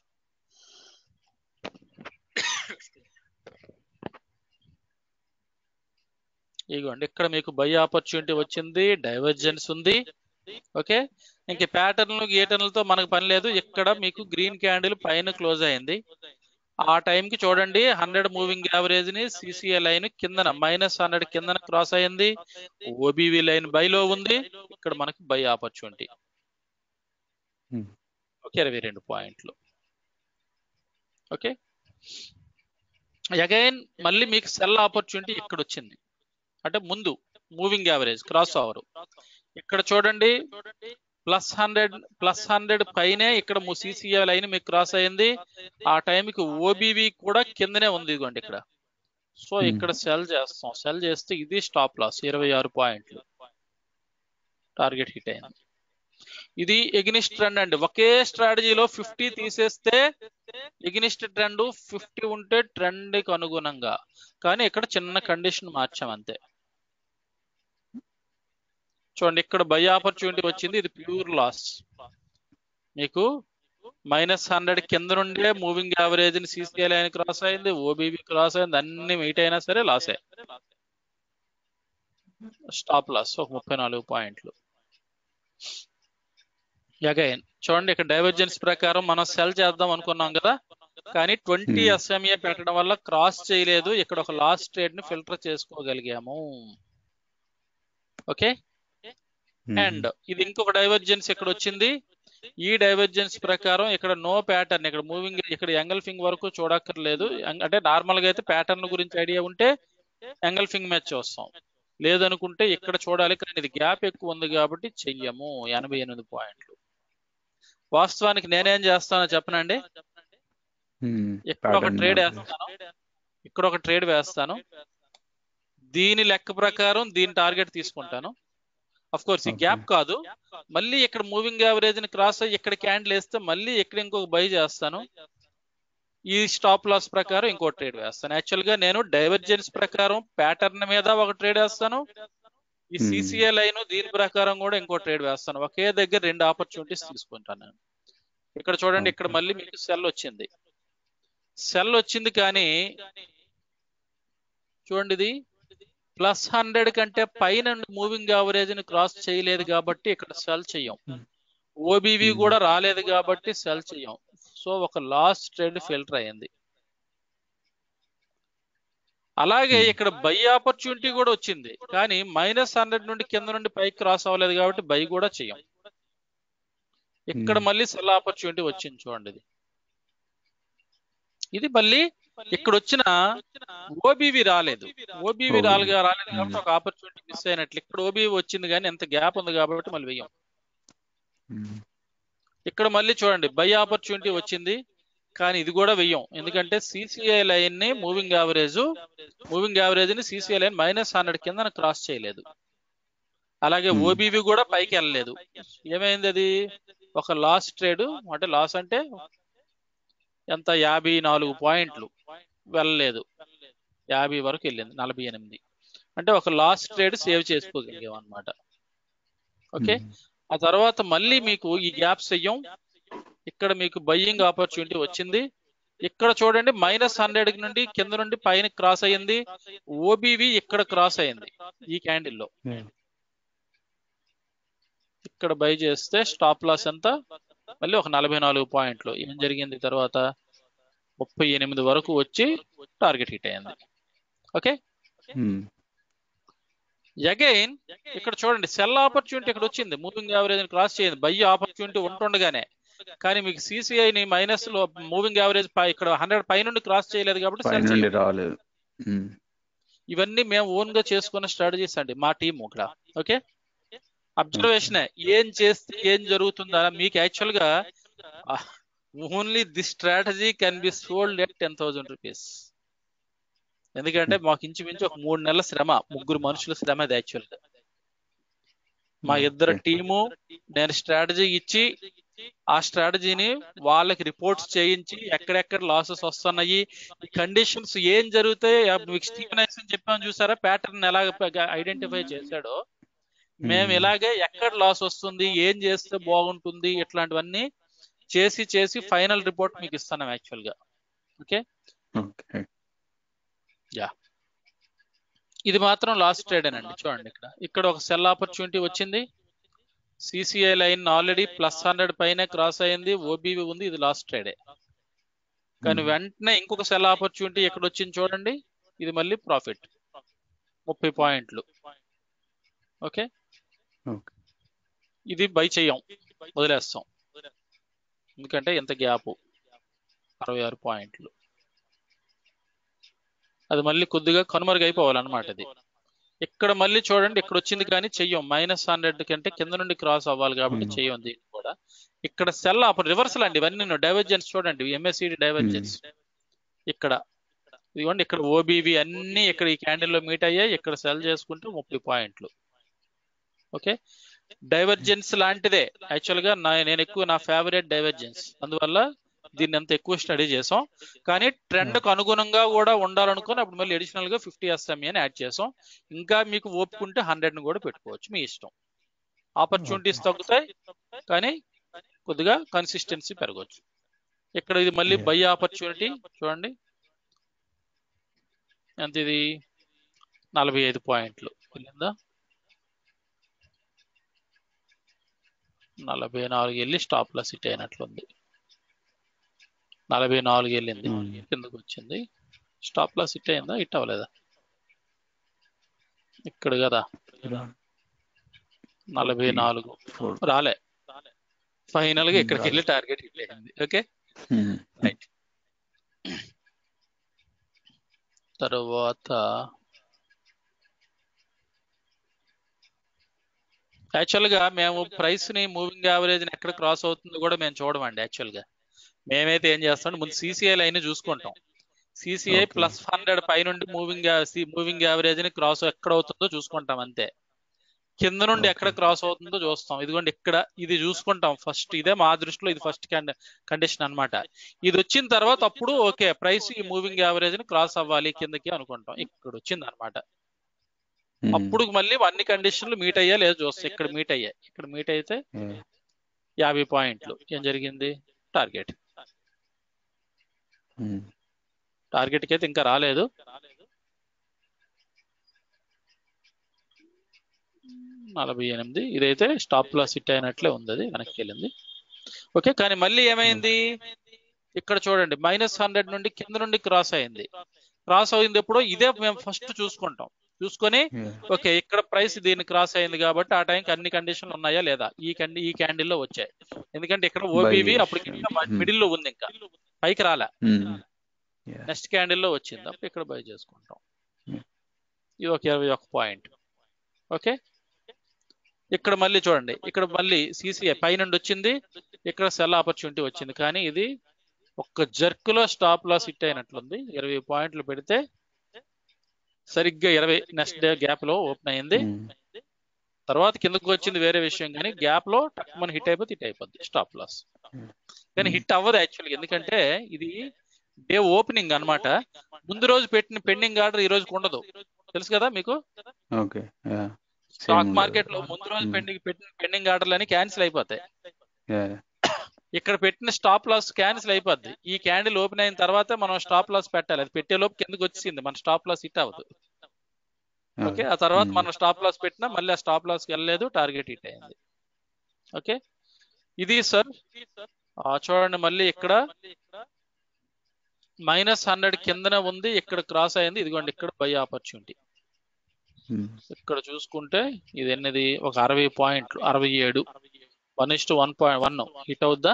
ఇదిగోండి ఇక్కడ మీకు బై ఆపర్చునిటీ వచ్చింది డైవర్జెన్స్ ఉంది ఓకే ఇంక ప్యాటర్న్ గీటర్న్లతో మనకు పని లేదు ఇక్కడ మీకు గ్రీన్ క్యాండిల్ పైన క్లోజ్ అయింది ఆ time కి చూడండి హండ్రెడ్ మూవింగ్ యావరేజ్ ని సిసిఏ లైన్ కిందన మైనస్ హండ్రెడ్ కిందన క్రాస్ అయింది ఓబీవీ లైన్ బైలో ఉంది ఇక్కడ మనకి బై ఆపర్చునిటీ Hmm. ఓకే ఇరవై రెండు పాయింట్లు ఓకే అగైన్ మళ్ళీ మీకు సెల్ ఆపర్చునిటీ ఇక్కడ వచ్చింది అంటే ముందు మూవింగ్ యావరేజ్ క్రాస్ ఓవర్ ఇక్కడ చూడండి ప్లస్ హండ్రెడ్ ప్లస్ హండ్రెడ్ పైనే ఇక్కడ సిసిఏ లైన్ మీకు క్రాస్ అయింది ఆ టైంకి ఓబీవీ కూడా కిందనే ఉంది ఇదిగోండి ఇక్కడ సో Hmm. ఇక్కడ సెల్ చేస్తాం సెల్ చేస్తే ఇది స్టాప్ లాస్ ఇరవై ఆరు పాయింట్లు టార్గెట్ హిట్ అయింది ఇది ఎగ్నిస్ట్ ట్రెండ్ అండి ఒకే స్ట్రాటజీలో ఫిఫ్టీ తీసేస్తే ఎగ్నిస్ట్ ట్రెండ్ ఫిఫ్టీ ఉంటే ట్రెండ్ కి అనుగుణంగా కానీ ఇక్కడ చిన్న కండిషన్ మార్చాం అంతే చూడండి ఇక్కడ బై ఆపర్చునిటీ వచ్చింది ఇది ప్యూర్ లాస్ మీకు మైనస్ హండ్రెడ్ కింద నుండే మూవింగ్ యావరేజ్ ని సీసీఐ లైన్ క్రాస్ అయింది ఓబీబీ క్రాస్ అయింది అన్ని మీట్ అయినా సరే లాసే స్టాప్ లాస్ ఒక ముప్పై నాలుగు పాయింట్లు అగైన్ చూడండి ఇక్కడ డైవర్జెన్స్ ప్రకారం మనం సెల్ చేద్దాం అనుకున్నాం కదా కానీ ట్వంటీ Hmm. ఎస్ఎంఏ పెట్టడం వల్ల క్రాస్ చేయలేదు ఇక్కడ ఒక లాస్ట్ ట్రేడ్ ని ఫిల్టర్ చేసుకోగలిగాము ఓకే ఉమ్, అండ్ ఇది ఇంకొక డైవర్జెన్స్ ఇక్కడ వచ్చింది ఈ డైవర్జెన్స్ ప్రకారం ఇక్కడ నో ప్యాటర్న్ ఇక్కడ మూవింగ్ ఇక్కడ ఎంగల్ఫింగ్ వరకు చూడక్కర్లేదు ఎం- అంటే నార్మల్ గా అయితే ప్యాటర్న్ గురించి ఐడియా ఉంటే ఎంగల్ఫింగ్ మ్యాచ్ చూస్తాం లేదనుకుంటే ఇక్కడ చూడాలి కానీ ఇది గ్యాప్ ఎక్కువ ఉంది కాబట్టి చెయ్యము ఎనభై ఎనిమిది పాయింట్లు వాస్తవానికి నేనేం చేస్తానో చెప్పనండి ఉమ్, ఇక్కడ ఒక pattern ట్రేడ్ market. వేస్తాను ఇక్కడ ఒక ట్రేడ్ వేస్తాను దీని లెక్క ప్రకారం దీని టార్గెట్ తీసుకుంటాను అఫ్ కోర్స్ ఈ Okay. గ్యాప్ కాదు మళ్ళీ ఇక్కడ మూవింగ్ యావరేజ్ ని క్రాస్ అయ్యి ఇక్కడ క్యాండిల్ వేస్తే మళ్ళీ ఇక్కడ ఇంకొక బై చేస్తాను ఈ స్టాప్ లాస్ ప్రకారం ఇంకో ట్రేడ్ వేస్తాను యాక్చువల్ గా నేను డైవర్జెన్స్ ప్రకారం ప్యాటర్న్ మీద ఒక ట్రేడ్ వేస్తాను ఈ Hmm. సిసిఏ లైన్ దీని ప్రకారం కూడా ఇంకో ట్రేడ్ వేస్తాను ఒకే దగ్గర రెండు ఆపర్చునిటీస్ తీసుకుంటాను నేను ఇక్కడ చూడండి ఇక్కడ Okay. మళ్ళీ మీకు సెల్ వచ్చింది సెల్ వచ్చింది కానీ చూడండి ఇది ప్లస్ హండ్రెడ్ కంటే పైన మూవింగ్ యావరేజ్ ని క్రాస్ చేయలేదు కాబట్టి ఇక్కడ సెల్ చెయ్యం Hmm. OBV Hmm. కూడా రాలేదు కాబట్టి సెల్ చెయ్యం సో ఒక లాస్ట్ ట్రేడ్ ఫిల్టర్ అయింది అలాగే Hmm. ఇక్కడ బై ఆపర్చునిటీ కూడా వచ్చింది కానీ మైనస్ హండ్రెడ్ నుండి కింద నుండి పైకి క్రాస్ అవ్వలేదు కాబట్టి బై కూడా చెయ్యం ఇక్కడ Hmm. మళ్ళీ సెల్ ఆపర్చునిటీ వచ్చింది చూడండి ఇది ఇది మళ్ళీ ఇక్కడ వచ్చిన ఓబీవీ రాలేదు ఓబీవీ OBV. రాలుగా రాలేదు కాబట్టి Hmm. ఒక ఆపర్చునిటీ మిస్ అయినట్లు ఇక్కడ ఓబీవీ వచ్చింది కానీ ఎంత గ్యాప్ ఉంది కాబట్టి మళ్ళీ వెయ్యం ఉమ్, ఇక్కడ మళ్ళీ చూడండి బై ఆపర్చునిటీ వచ్చింది కానీ ఇది కూడా వెయ్యం ఎందుకంటే సిసిఐ లైన్ ని మూవింగ్ యావరేజ్ మూవింగ్ యావరేజ్ ని సిసిఐ లైన్ మైనస్ హండ్రెడ్ కింద క్రాస్ చేయలేదు అలాగే Hmm. ఓబీవి కూడా పైకి వెళ్ళలేదు ఏమైంది అది ఒక లాస్ ట్రేడ్ అంటే లాస్ అంటే ఎంత యాభై నాలుగు పాయింట్లు వెళ్ళలేదు యాభై వరకు వెళ్ళింది నలభై ఎనిమిది అంటే ఒక లాస్ట్ ట్రేడ్ సేవ్ చేసుకోగలిగాం అనమాట ఓకే ఆ తర్వాత మళ్ళీ మీకు ఈ గ్యాప్స్ చెయ్యం ఇక్కడ మీకు బయ్యింగ్ ఆపర్చునిటీ వచ్చింది ఇక్కడ చూడండి మైనస్ హండ్రెడ్ నుండి కింద నుండి పైన క్రాస్ అయ్యింది ఓబీవి ఇక్కడ క్రాస్ అయింది ఈ క్యాండిల్ లో ఇక్కడ బై చేస్తే స్టాప్ లాస్ ఎంత మళ్ళీ ఒక నలభై నాలుగు పాయింట్లు ఏం జరిగింది తర్వాత ముప్పై ఎనిమిది వరకు వచ్చి టార్గెట్ హిట్ అయింది ఓకే అగైన్ ఇక్కడ చూడండి సెల్ ఆపర్చునిటీ ఇక్కడ వచ్చింది మూవింగ్ యావరేజ్ క్రాస్ చేయండి బై ఆపర్చునిటీ ఉంటుండగానే కానీ మీకు CCI ని మైనస్ లో మూవింగ్ యావరేజ్ ఇక్కడ హండ్రెడ్ పై నుండి క్రాస్ చేయలేదు కాబట్టి పై sell నుండి చేయం. రాలేదు ఉమ్. ఇవన్నీ మేము ఓన్ గా చేసుకున్న స్ట్రాటజీస్ అండి మా టీం ఇక్కడ ఓకే అబ్జర్వేషన్ ఏం చేస్తే ఏం జరుగుతుందా మీకు యాక్చువల్ గా only the strategy can be sold at ten thousand rupees ఎందుకంటే మాకు ఇంచుమించు ఒక మూడు నెలల శ్రమ ముగ్గురు మనుషుల శ్రమ అది యాక్చువల్ గా మా ఇద్దరు Okay. టీము నేను స్ట్రాటజీ ఇచ్చి ఆ స్ట్రాటజీని వాళ్ళకి రిపోర్ట్స్ చేయించి ఎక్కడెక్కడ లాసెస్ వస్తున్నాయి ఈ కండిషన్స్ ఏం జరుగుతాయి ఆ మీకు స్టీఫెన్ ఐసన్ చెప్పాము చూసారా ప్యాటర్న్ ఎలాగ ఐడెంటిఫై చేశాడో మేము Hmm. ఇలాగే ఎక్కడ లాస్ వస్తుంది ఏం చేస్తే బాగుంటుంది ఇట్లాంటివన్నీ చేసి చేసి ఫైనల్ రిపోర్ట్ మీకు ఇస్తున్నాం యాక్చువల్ గా ఓకే ఓకే ఇది మాత్రం లాస్ట్ ట్రేడ్ అండి చూడండి ఇక్కడ ఇక్కడ ఒక సెల్ ఆపర్చునిటీ వచ్చింది CCI line already plus hundred పైన క్రాస్ అయింది ఓబీవి ఉంది ఇది లాస్ట్ ట్రేడే కానీ Hmm. వెంటనే ఇంకొక సెల్ ఆపర్చునిటీ ఎక్కడ వచ్చింది చూడండి ఇది మళ్ళీ ప్రాఫిట్ ముప్పై పాయింట్లు ఓకే ఓకే ఇది బై చెయ్యం వదిలేస్తాం ఎందుకంటే ఎంత గ్యాప్ అరవై ఆరు పాయింట్లు అది మళ్ళీ కొద్దిగా కనుమరుగైపోవాలన్నమాట ఇది ఇక్కడ మళ్ళీ చూడండి ఇక్కడ వచ్చింది కానీ చెయ్యం మైనస్ హండ్రెడ్ కంటే కింద నుండి క్రాస్ అవ్వాలి కాబట్టి Hmm. చెయ్యం దీన్ని కూడా ఇక్కడ సెల్ ఆపర్ రివర్సల్ అండి ఇవన్నీ డైవర్జెన్స్ చూడండి ఎంఎస్సిడి డైవర్జెన్స్ ఇక్కడ ఇదిగోండి ఇక్కడ ఓబీవి అన్ని ఇక్కడ ఈ క్యాండిల్ లో మీట్ అయ్యాయి ఇక్కడ సెల్ చేసుకుంటే ముప్పై పాయింట్లు ఓకే డైవర్జెన్స్ లాంటిదే యాక్చువల్ గా నా నేను ఎక్కువ నా ఫేవరెట్ డైవర్జెన్స్ అందువల్ల దీన్ని అంత ఎక్కువ స్టడీ చేసాం కానీ ట్రెండ్ కు అనుగుణంగా కూడా ఉండాలనుకుని అప్పుడు మళ్ళీ అడిషనల్ గా ఫిఫ్టీ ఎస్ఎంఈ అని యాడ్ చేసాం ఇంకా మీకు ఓపుకుంటే హండ్రెడ్ ని కూడా పెట్టుకోవచ్చు మీ ఇష్టం ఆపర్చునిటీస్ Okay. తగ్గుతాయి కానీ కొద్దిగా కన్సిస్టెన్సీ పెరగవచ్చు ఇక్కడ ఇది మళ్ళీ Yeah. బై ఆపర్చునిటీ చూడండి ఎంత ఇది నలభై ఐదు పాయింట్లు వెళ్ళిందా నలభై నాలుగు వెళ్ళి స్టాప్ లాస్ హిట్ అయినట్లుంది నలభై నాలుగు వెళ్ళింది Hmm. కిందకు వచ్చింది స్టాప్ లాస్ హిట్ అయిందా హిట్ అవ్వలేదా ఇక్కడ కదా నలభై నాలుగు ఫోర్ రాలే ఫైనల్ గా Hmm, ఇక్కడికి వెళ్ళి టార్గెట్ హిట్ అయింది ఓకే రైట్ తర్వాత యాక్చువల్ గా మేము ప్రైస్ ని మూవింగ్ యావరేజ్ ఎక్కడ క్రాస్ అవుతుందో కూడా మేము చూడమండి యాక్చువల్ గా మేమైతే ఏం చేస్తాం ముందు సిసిఐ లైన్ చూసుకుంటాం సిసిఐ Okay. ప్లస్ హండ్రెడ్ పై నుండి మూవింగ్ మూవింగ్ యావరేజ్ ని క్రాస్ ఎక్కడ అవుతుందో చూసుకుంటాం అంతే కింద నుండి ఎక్కడ Okay. క్రాస్ అవుతుందో చూస్తాం ఇదిగోండి ఇక్కడ ఇది చూసుకుంటాం ఫస్ట్ ఇదే మా దృష్టిలో ఇది ఫస్ట్ కండిషన్ అన్నమాట ఇది వచ్చిన తర్వాత అప్పుడు ఓకే ప్రైస్ ఈ మూవింగ్ యావరేజ్ ని క్రాస్ అవ్వాలి కిందకి అనుకుంటాం ఇక్కడ వచ్చింది అనమాట అప్పుడు మళ్ళీ అన్ని కండిషన్లు మీట్ అయ్యా లేదు చూస్తాం ఇక్కడ మీట్ అయ్యాయి ఇక్కడ మీట్ అయితే యాభై పాయింట్లు ఏం జరిగింది టార్గెట్ టార్గెట్ కి అయితే ఇంకా రాలేదు నలభై ఎనిమిది ఇదైతే స్టాప్ లాస్ హిట్ అయినట్లే ఉంది అది వెనక్కి వెళ్ళింది ఓకే కానీ మళ్ళీ ఏమైంది ఇక్కడ చూడండి మైనస్ హండ్రెడ్ నుండి కింద నుండి క్రాస్ అయింది క్రాస్ అయింది ఎప్పుడో ఇదే మేము ఫస్ట్ చూసుకుంటాం చూసుకొని ఓకే ఇక్కడ ప్రైస్ దీన్ని క్రాస్ అయింది కాబట్టి ఆ టైంకి అన్ని కండిషన్లు ఉన్నాయా లేదా ఈ కండి ఈ క్యాండిల్ లో వచ్చాయి ఎందుకంటే ఇక్కడ ఓబీవి Buy. అప్పుడు Hmm. మిడిల్ లో ఉంది ఇంకా పైకి రాలే నెక్స్ట్ క్యాండిల్ లో వచ్చింది అప్పుడు ఇక్కడ బై చేసుకుంటాం Hmm. ఇది ఒక ఇరవై ఒక పాయింట్ ఓకే ఇక్కడ మళ్ళీ చూడండి ఇక్కడ మళ్ళీ సిసిఐ పై నుండి వచ్చింది ఇక్కడ సెల్ ఆపర్చునిటీ వచ్చింది కానీ ఇది ఒక్క జర్క్ లో స్టాప్ లాస్ హిట్ అయినట్లుంది ఇరవై పాయింట్లు పెడితే సరిగ్గా ఇరవై నెక్స్ట్ డే గ్యాప్ లో ఓపెన్ అయింది తర్వాత కిందకు వచ్చింది వేరే విషయం కానీ గ్యాప్ లో మన హిట్ అయిపోతే హిట్ అయిపోద్ది స్టాప్ లాస్ కానీ Hmm. హిట్ అవ్వదు యాక్చువల్గా ఎందుకంటే ఇది డే ఓపెనింగ్ అన్నమాట ముందు రోజు పెట్టిన పెండింగ్ ఆర్డర్ ఈ రోజు ఉండదు తెలుసు కదా మీకు ఓకే యా స్టాక్ ఉండదు. మార్కెట్ లో ముందు రోజు Hmm. పెండింగ్ పెట్టిన పెండింగ్ ఆర్డర్లు అని క్యాన్సిల్ అయిపోతాయి యా ఇక్కడ పెట్టిన స్టాప్ లాస్ క్యాన్సిల్ అయిపోద్ది ఈ క్యాండిల్ ఓపెన్ అయిన తర్వాత మనం స్టాప్ లాస్ పెట్టాలి అది పెట్టే లోపు కిందకి వచ్చింది మన స్టాప్ లాస్ హిట్ అవ్వదు ఓకే ఆ తర్వాత Hmm. మనం స్టాప్ లాస్ పెట్టినా మళ్ళీ ఆ స్టాప్ లాస్ కి వెళ్ళలేదు టార్గెట్ హిట్ అయింది ఓకే ఇది సార్ చూడండి మళ్ళీ ఇక్కడ మైనస్ హండ్రెడ్ కిందనే ఉంది ఇక్కడ క్రాస్ అయింది ఇదిగోండి ఇక్కడ బై ఆపర్చునిటీ Hmm. ఇక్కడ చూసుకుంటే ఇది ఎనిమిది ఒక అరవై పాయింట్లు అరవై ఏడు one is to one point one hit అవుద్దా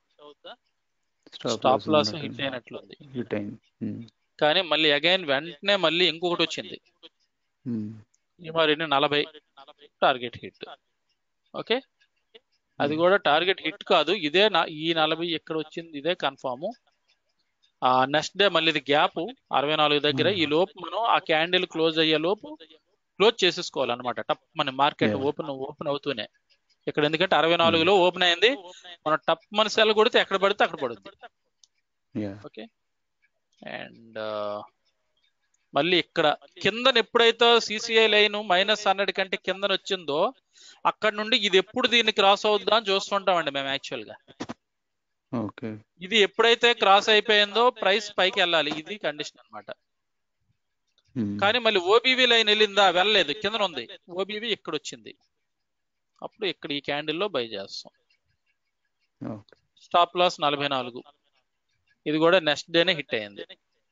స్టాప్ లాస్ హిట్ అయినట్లుంది హిట్ అయింది Hmm. కానీ మళ్ళీ అగైన్ వెంటనే మళ్ళీ ఇంకొకటి వచ్చింది Hmm. ఈ మరి నలభై టార్గెట్ హిట్ ఓకే అది కూడా టార్గెట్ హిట్ కాదు ఇదే నా ఈ నలభై ఎక్కడ వచ్చింది ఇదే కన్ఫామ్ ఆ నెక్స్ట్ డే మళ్ళీ ఇది గ్యాప్ అరవై నాలుగు దగ్గర ఈ లోపు మనం ఆ క్యాండిల్ క్లోజ్ అయ్యే లోపు క్లోజ్ చేసేసుకోవాలన్నమాట టప్ మన మార్కెట్ Yeah. ఓపెన్ ఓపెన్ అవుతూనే ఇక్కడ ఎందుకంటే అరవై నాలుగులో ఓపెన్ అయింది మనం టప్ మన సెల్ కొడితే ఎక్కడ పడితే అక్కడ పడుద్ది యా ఓకే అండ్ మళ్ళీ ఇక్కడ కిందన ఎప్పుడైతే సిసిఐ లైన్ మైనస్ హండ్రెడ్ కంటే కిందన వచ్చిందో అక్కడ నుండి ఇది ఎప్పుడు దీన్ని క్రాస్ అవుద్దా అని చూస్తుంటామండి మేము యాక్చువల్ గా ఓకే ఇది ఎప్పుడైతే క్రాస్ అయిపోయిందో ప్రైస్ పైకి వెళ్ళాలి ఇది కండిషన్ అన్నమాట Hmm. కానీ మళ్ళీ ఓబీవీ లైన్ వెళ్ళిందా వెళ్ళలేదు కింద ఉంది ఓబీవీ ఇక్కడ వచ్చింది అప్పుడు ఇక్కడ ఈ క్యాండిల్లో బై చేస్తాం ఓకే స్టాప్ లాస్ నలభై నాలుగు ఇది కూడా నెక్స్ట్ డేనే హిట్ అయింది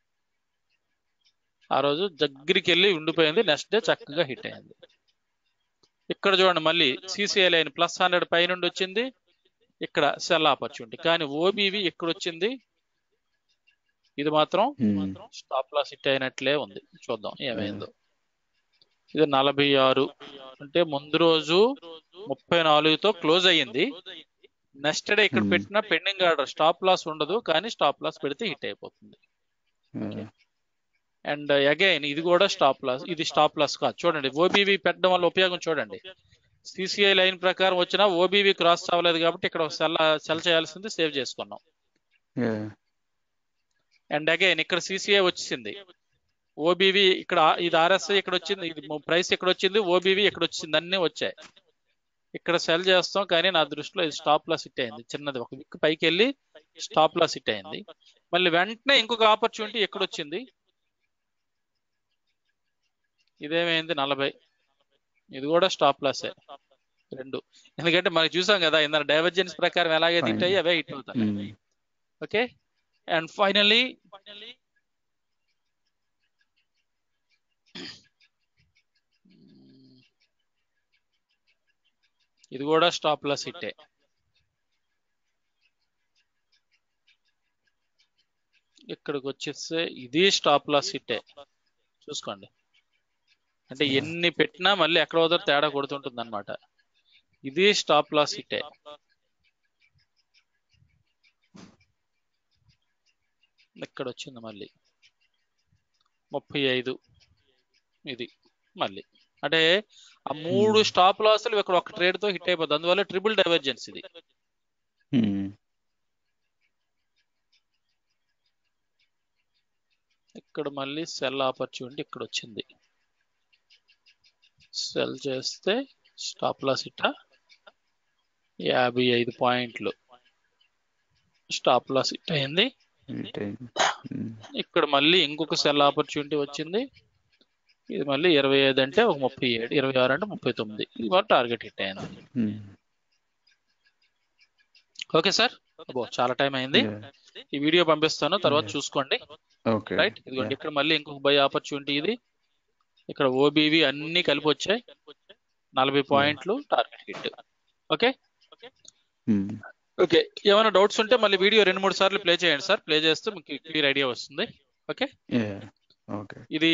ఆ రోజు దగ్గరికి వెళ్ళి ఉండిపోయింది నెక్స్ట్ డే చక్కగా హిట్ అయింది ఇక్కడ చూడండి మళ్ళీ సిసిఐ లైన్ ప్లస్ హండ్రెడ్ పై నుండి వచ్చింది ఇక్కడ సెల్ ఆపర్చునిటీ కానీ ఓబీవీ ఇక్కడ వచ్చింది ఇది మాత్రం Hmm. స్టాప్ లాస్ హిట్ అయినట్లే ఉంది చూద్దాం ఏమైందో ఇది నలభై ఆరు అంటే ముందు రోజు ముప్పై నాలుగుతో క్లోజ్ అయ్యింది నెక్స్ట్ డే ఇక్కడ Hmm. పెట్టిన పెండింగ్ ఆర్డర్ స్టాప్ లాస్ ఉండదు కానీ స్టాప్ లాస్ పెడితే హిట్ అయిపోతుంది Yeah. అండ్ అగైన్ ఇది కూడా స్టాప్ లాస్ ఇది స్టాప్ లాస్ కాదు చూడండి ఓబీవీ పెట్టడం వల్ల ఉపయోగం చూడండి సిసిఐ లైన్ ప్రకారం వచ్చినా ఓబీవీ క్రాస్ అవ్వలేదు కాబట్టి ఇక్కడ సెల్ సెల్ చేయాల్సింది సేవ్ చేసుకున్నాం Yeah. అండ్ అగైన్ ఇక్కడ సిసిఐ వచ్చింది ఓబీవీ ఇక్కడ ఇది ఆర్ఎస్ఐ ఇక్కడ వచ్చింది ఇది ప్రైస్ ఇక్కడ వచ్చింది ఓబీవీ ఇక్కడ వచ్చింది అన్నీ వచ్చాయి ఇక్కడ సెల్ చేస్తాం కానీ నా దృష్టిలో ఇది స్టాప్ లాస్ హిట్ అయింది చిన్నది ఒక విక్ పైకి వెళ్ళి స్టాప్ లాస్ హిట్ అయింది మళ్ళీ వెంటనే ఇంకొక ఆపర్చునిటీ ఎక్కడ వచ్చింది ఇదేమైంది నలభై ఇది కూడా స్టాప్ లాసే రెండు ఎందుకంటే మనకి చూసాం కదా ఇందాక డైవర్జెన్స్ ప్రకారం ఎలాగైతే హిట్ అయ్యి అవే హిట్ అవుతాయి Hmm. ఓకే అండ్ ఫైనలీ ఇది కూడా స్టాప్ లాస్ హిట్టే ఇక్కడికి వచ్చేస్తే ఇది స్టాప్ లాస్ హిట్టే చూసుకోండి అంటే ఎన్ని పెట్టినా మళ్ళీ ఎక్కడ వదర తేడా కొడుతుంటుంది అనమాట ఇది స్టాప్ లాస్ హిట్టే ఇక్కడ వచ్చింది మళ్ళీ ముప్పై ఐదు ఇది మళ్ళీ అంటే ఆ మూడు స్టాప్ లాస్లు ఇక్కడ ఒక ట్రేడ్ తో హిట్ అయిపోతుంది అందువల్ల ట్రిపుల్ డైవర్జెన్స్ ఇది Hmm. ఇక్కడ మళ్ళీ సెల్ ఆపర్చునిటీ ఇక్కడ వచ్చింది సెల్ చేస్తే స్టాప్ లాస్ ఇట యాభై ఐదు పాయింట్లు స్టాప్ లాస్ హిట్ అయింది Hit అయింది. Hmm. ఇక్కడ మళ్ళీ ఇంకొక సెల్ ఆపర్చునిటీ వచ్చింది ఇది మళ్ళీ ఇరవై ఐదు అంటే ఒక ముప్పై ఏడు ఇరవై ఆరు అంటే ముప్పై తొమ్మిది ఇది మరి టార్గెట్ హిట్ అయింది Hmm. ఓకే సార్ అబ్బో చాలా టైం అయింది Yeah. ఈ వీడియో పంపిస్తాను తర్వాత Yeah. చూసుకోండి Okay. రైట్ ఇదిగోండి ఇక్కడ మళ్ళీ ఇంకొక బై ఆపర్చునిటీ ఇది ఇక్కడ ఓబీవి అన్ని కలిపి వచ్చాయి నలభై పాయింట్లు target hit okay Hmm. Okay ఏమైనా డౌట్స్ ఉంటే మళ్ళీ వీడియో రెండు మూడు సార్లు ప్లే చేయండి సార్ ప్లే చేస్తే మీకు క్లియర్ ఐడియా వస్తుంది ఓకే Yeah. Okay. ఇది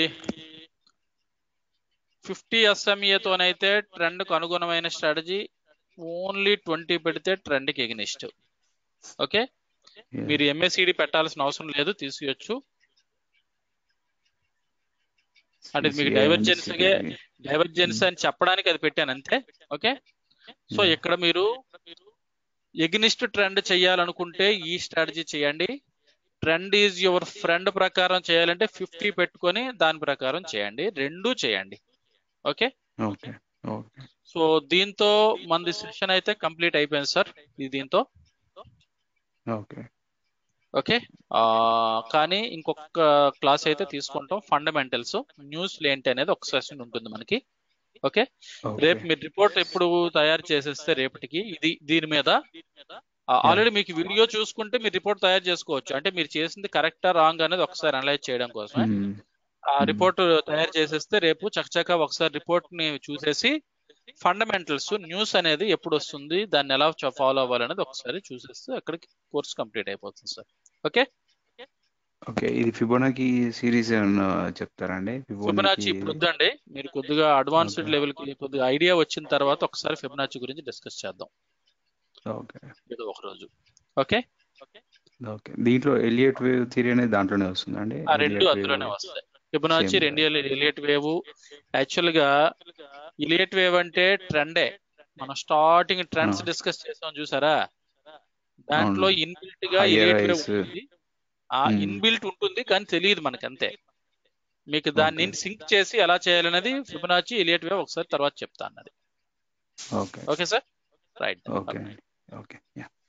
ఫిఫ్టీ ఎస్ఎంఏతోనైతే ట్రెండ్కు అనుగుణమైన స్ట్రాటజీ ఓన్లీ ట్వంటీ పెడితే ట్రెండ్కి ఎగ్నిస్ట్ ఓకే Yeah. మీరు ఎంఎస్సిడి పెట్టాల్సిన అవసరం లేదు తీసుకోవచ్చు అంటే మీకు CCI divergence and ಗೆ CCI. డైవర్జెన్స్ అని చెప్పడానికి అది పెట్టాను అంతే ఓకే సో Hmm. ఇక్కడ మీరు ఎగ్నిస్ట్ ట్రెండ్ చేయాలనుకుంటే ఈ స్ట్రాటజీ చేయండి ట్రెండ్ ఈజ్ యువర్ ఫ్రెండ్ ప్రకారం చేయాలంటే ఫిఫ్టీ పెట్టుకొని దాని ప్రకారం చేయండి రెండు చేయండి ఓకే ఓకే ఓకే సో దీంతో మనది సెషన్ అయితే కంప్లీట్ అయిపోయింది సార్ ఇది దీంతో ఓకే ఓకే ఆ, కానీ ఇంకొక క్లాస్ అయితే తీసుకుంటాం ఫండమెంటల్స్ న్యూస్ ఏంటి అనేది ఒక సెషన్ ఉంటుంది మనకి ఓకే ఓకే రేపు మీరు రిపోర్ట్ ఎప్పుడు తయారు చేసేస్తే రేపటికి ఇది దీని మీద ఆల్రెడీ మీకు వీడియో చూసుకుంటే మీరు రిపోర్ట్ తయారు చేసుకోవచ్చు అంటే మీరు చేసింది కరెక్టా రాంగ్ అనేది ఒకసారి అనలైజ్ చేయడం కోసమే మ్మ్. ఆ Hmm. రిపోర్ట్ తయారు చేసేస్తే రేపు చకచకా ఒకసారి రిపోర్ట్ ని చూసేసి ఫండమెంటల్స్ న్యూస్ అనేది ఎప్పుడు వస్తుంది దాన్ని ఎలా ఫాలో అవ్వాలనేది ఒకసారి చూసేస్తే అక్కడికి కోర్స్ కంప్లీట్ అయిపోతుంది సార్ ఓకే ఓకే ఇది ఫిబోనాకి సిరీస్ ఏమన్నా చెప్తారా అండి ఫిబొనాచి ఇప్పుడు వద్దండి మీరు కొద్దిగా అడ్వాన్స్డ్ Okay. లెవెల్ కి కొద్దిగా ఐడియా వచ్చిన తర్వాత ఒకసారి ఫిబొనాచి గురించి డిస్కస్ చేద్దాం ఓకే ఏదో ఒక రోజు ఓకే ఓకే దీంట్లో ఎలియట్ వేవ్ థియరీ అనేది దాంట్లోనే వస్తుందండి ఆ రెండు Elliott అందులోనే wave. వస్తాయి ఫిబొనాచి Same. రెండు ఇలియట్ వేవ్ యాక్చువల్ గా ఇలియట్ వేవ్ అంటే ట్రెండే మనం స్టార్టింగ్ ట్రెండ్స్ Ah. డిస్కస్ చేసాం చూసారా దాంట్లో అవును. ఇన్బిల్ట్ గా Higher ఇలియట్ వేవ్ highs. ఉంటుంది ఆ Hmm. ఇన్బిల్ట్ ఉంటుంది కానీ తెలియదు మనకి అంతే మీకు దాన్ని Okay. సింక్ చేసి ఎలా చేయాలనేది ఫిబొనాచి ఇలియట్ వేవ్ ఒకసారి తర్వాత చెప్తా అన్నది okay okay sir right okay okay yeah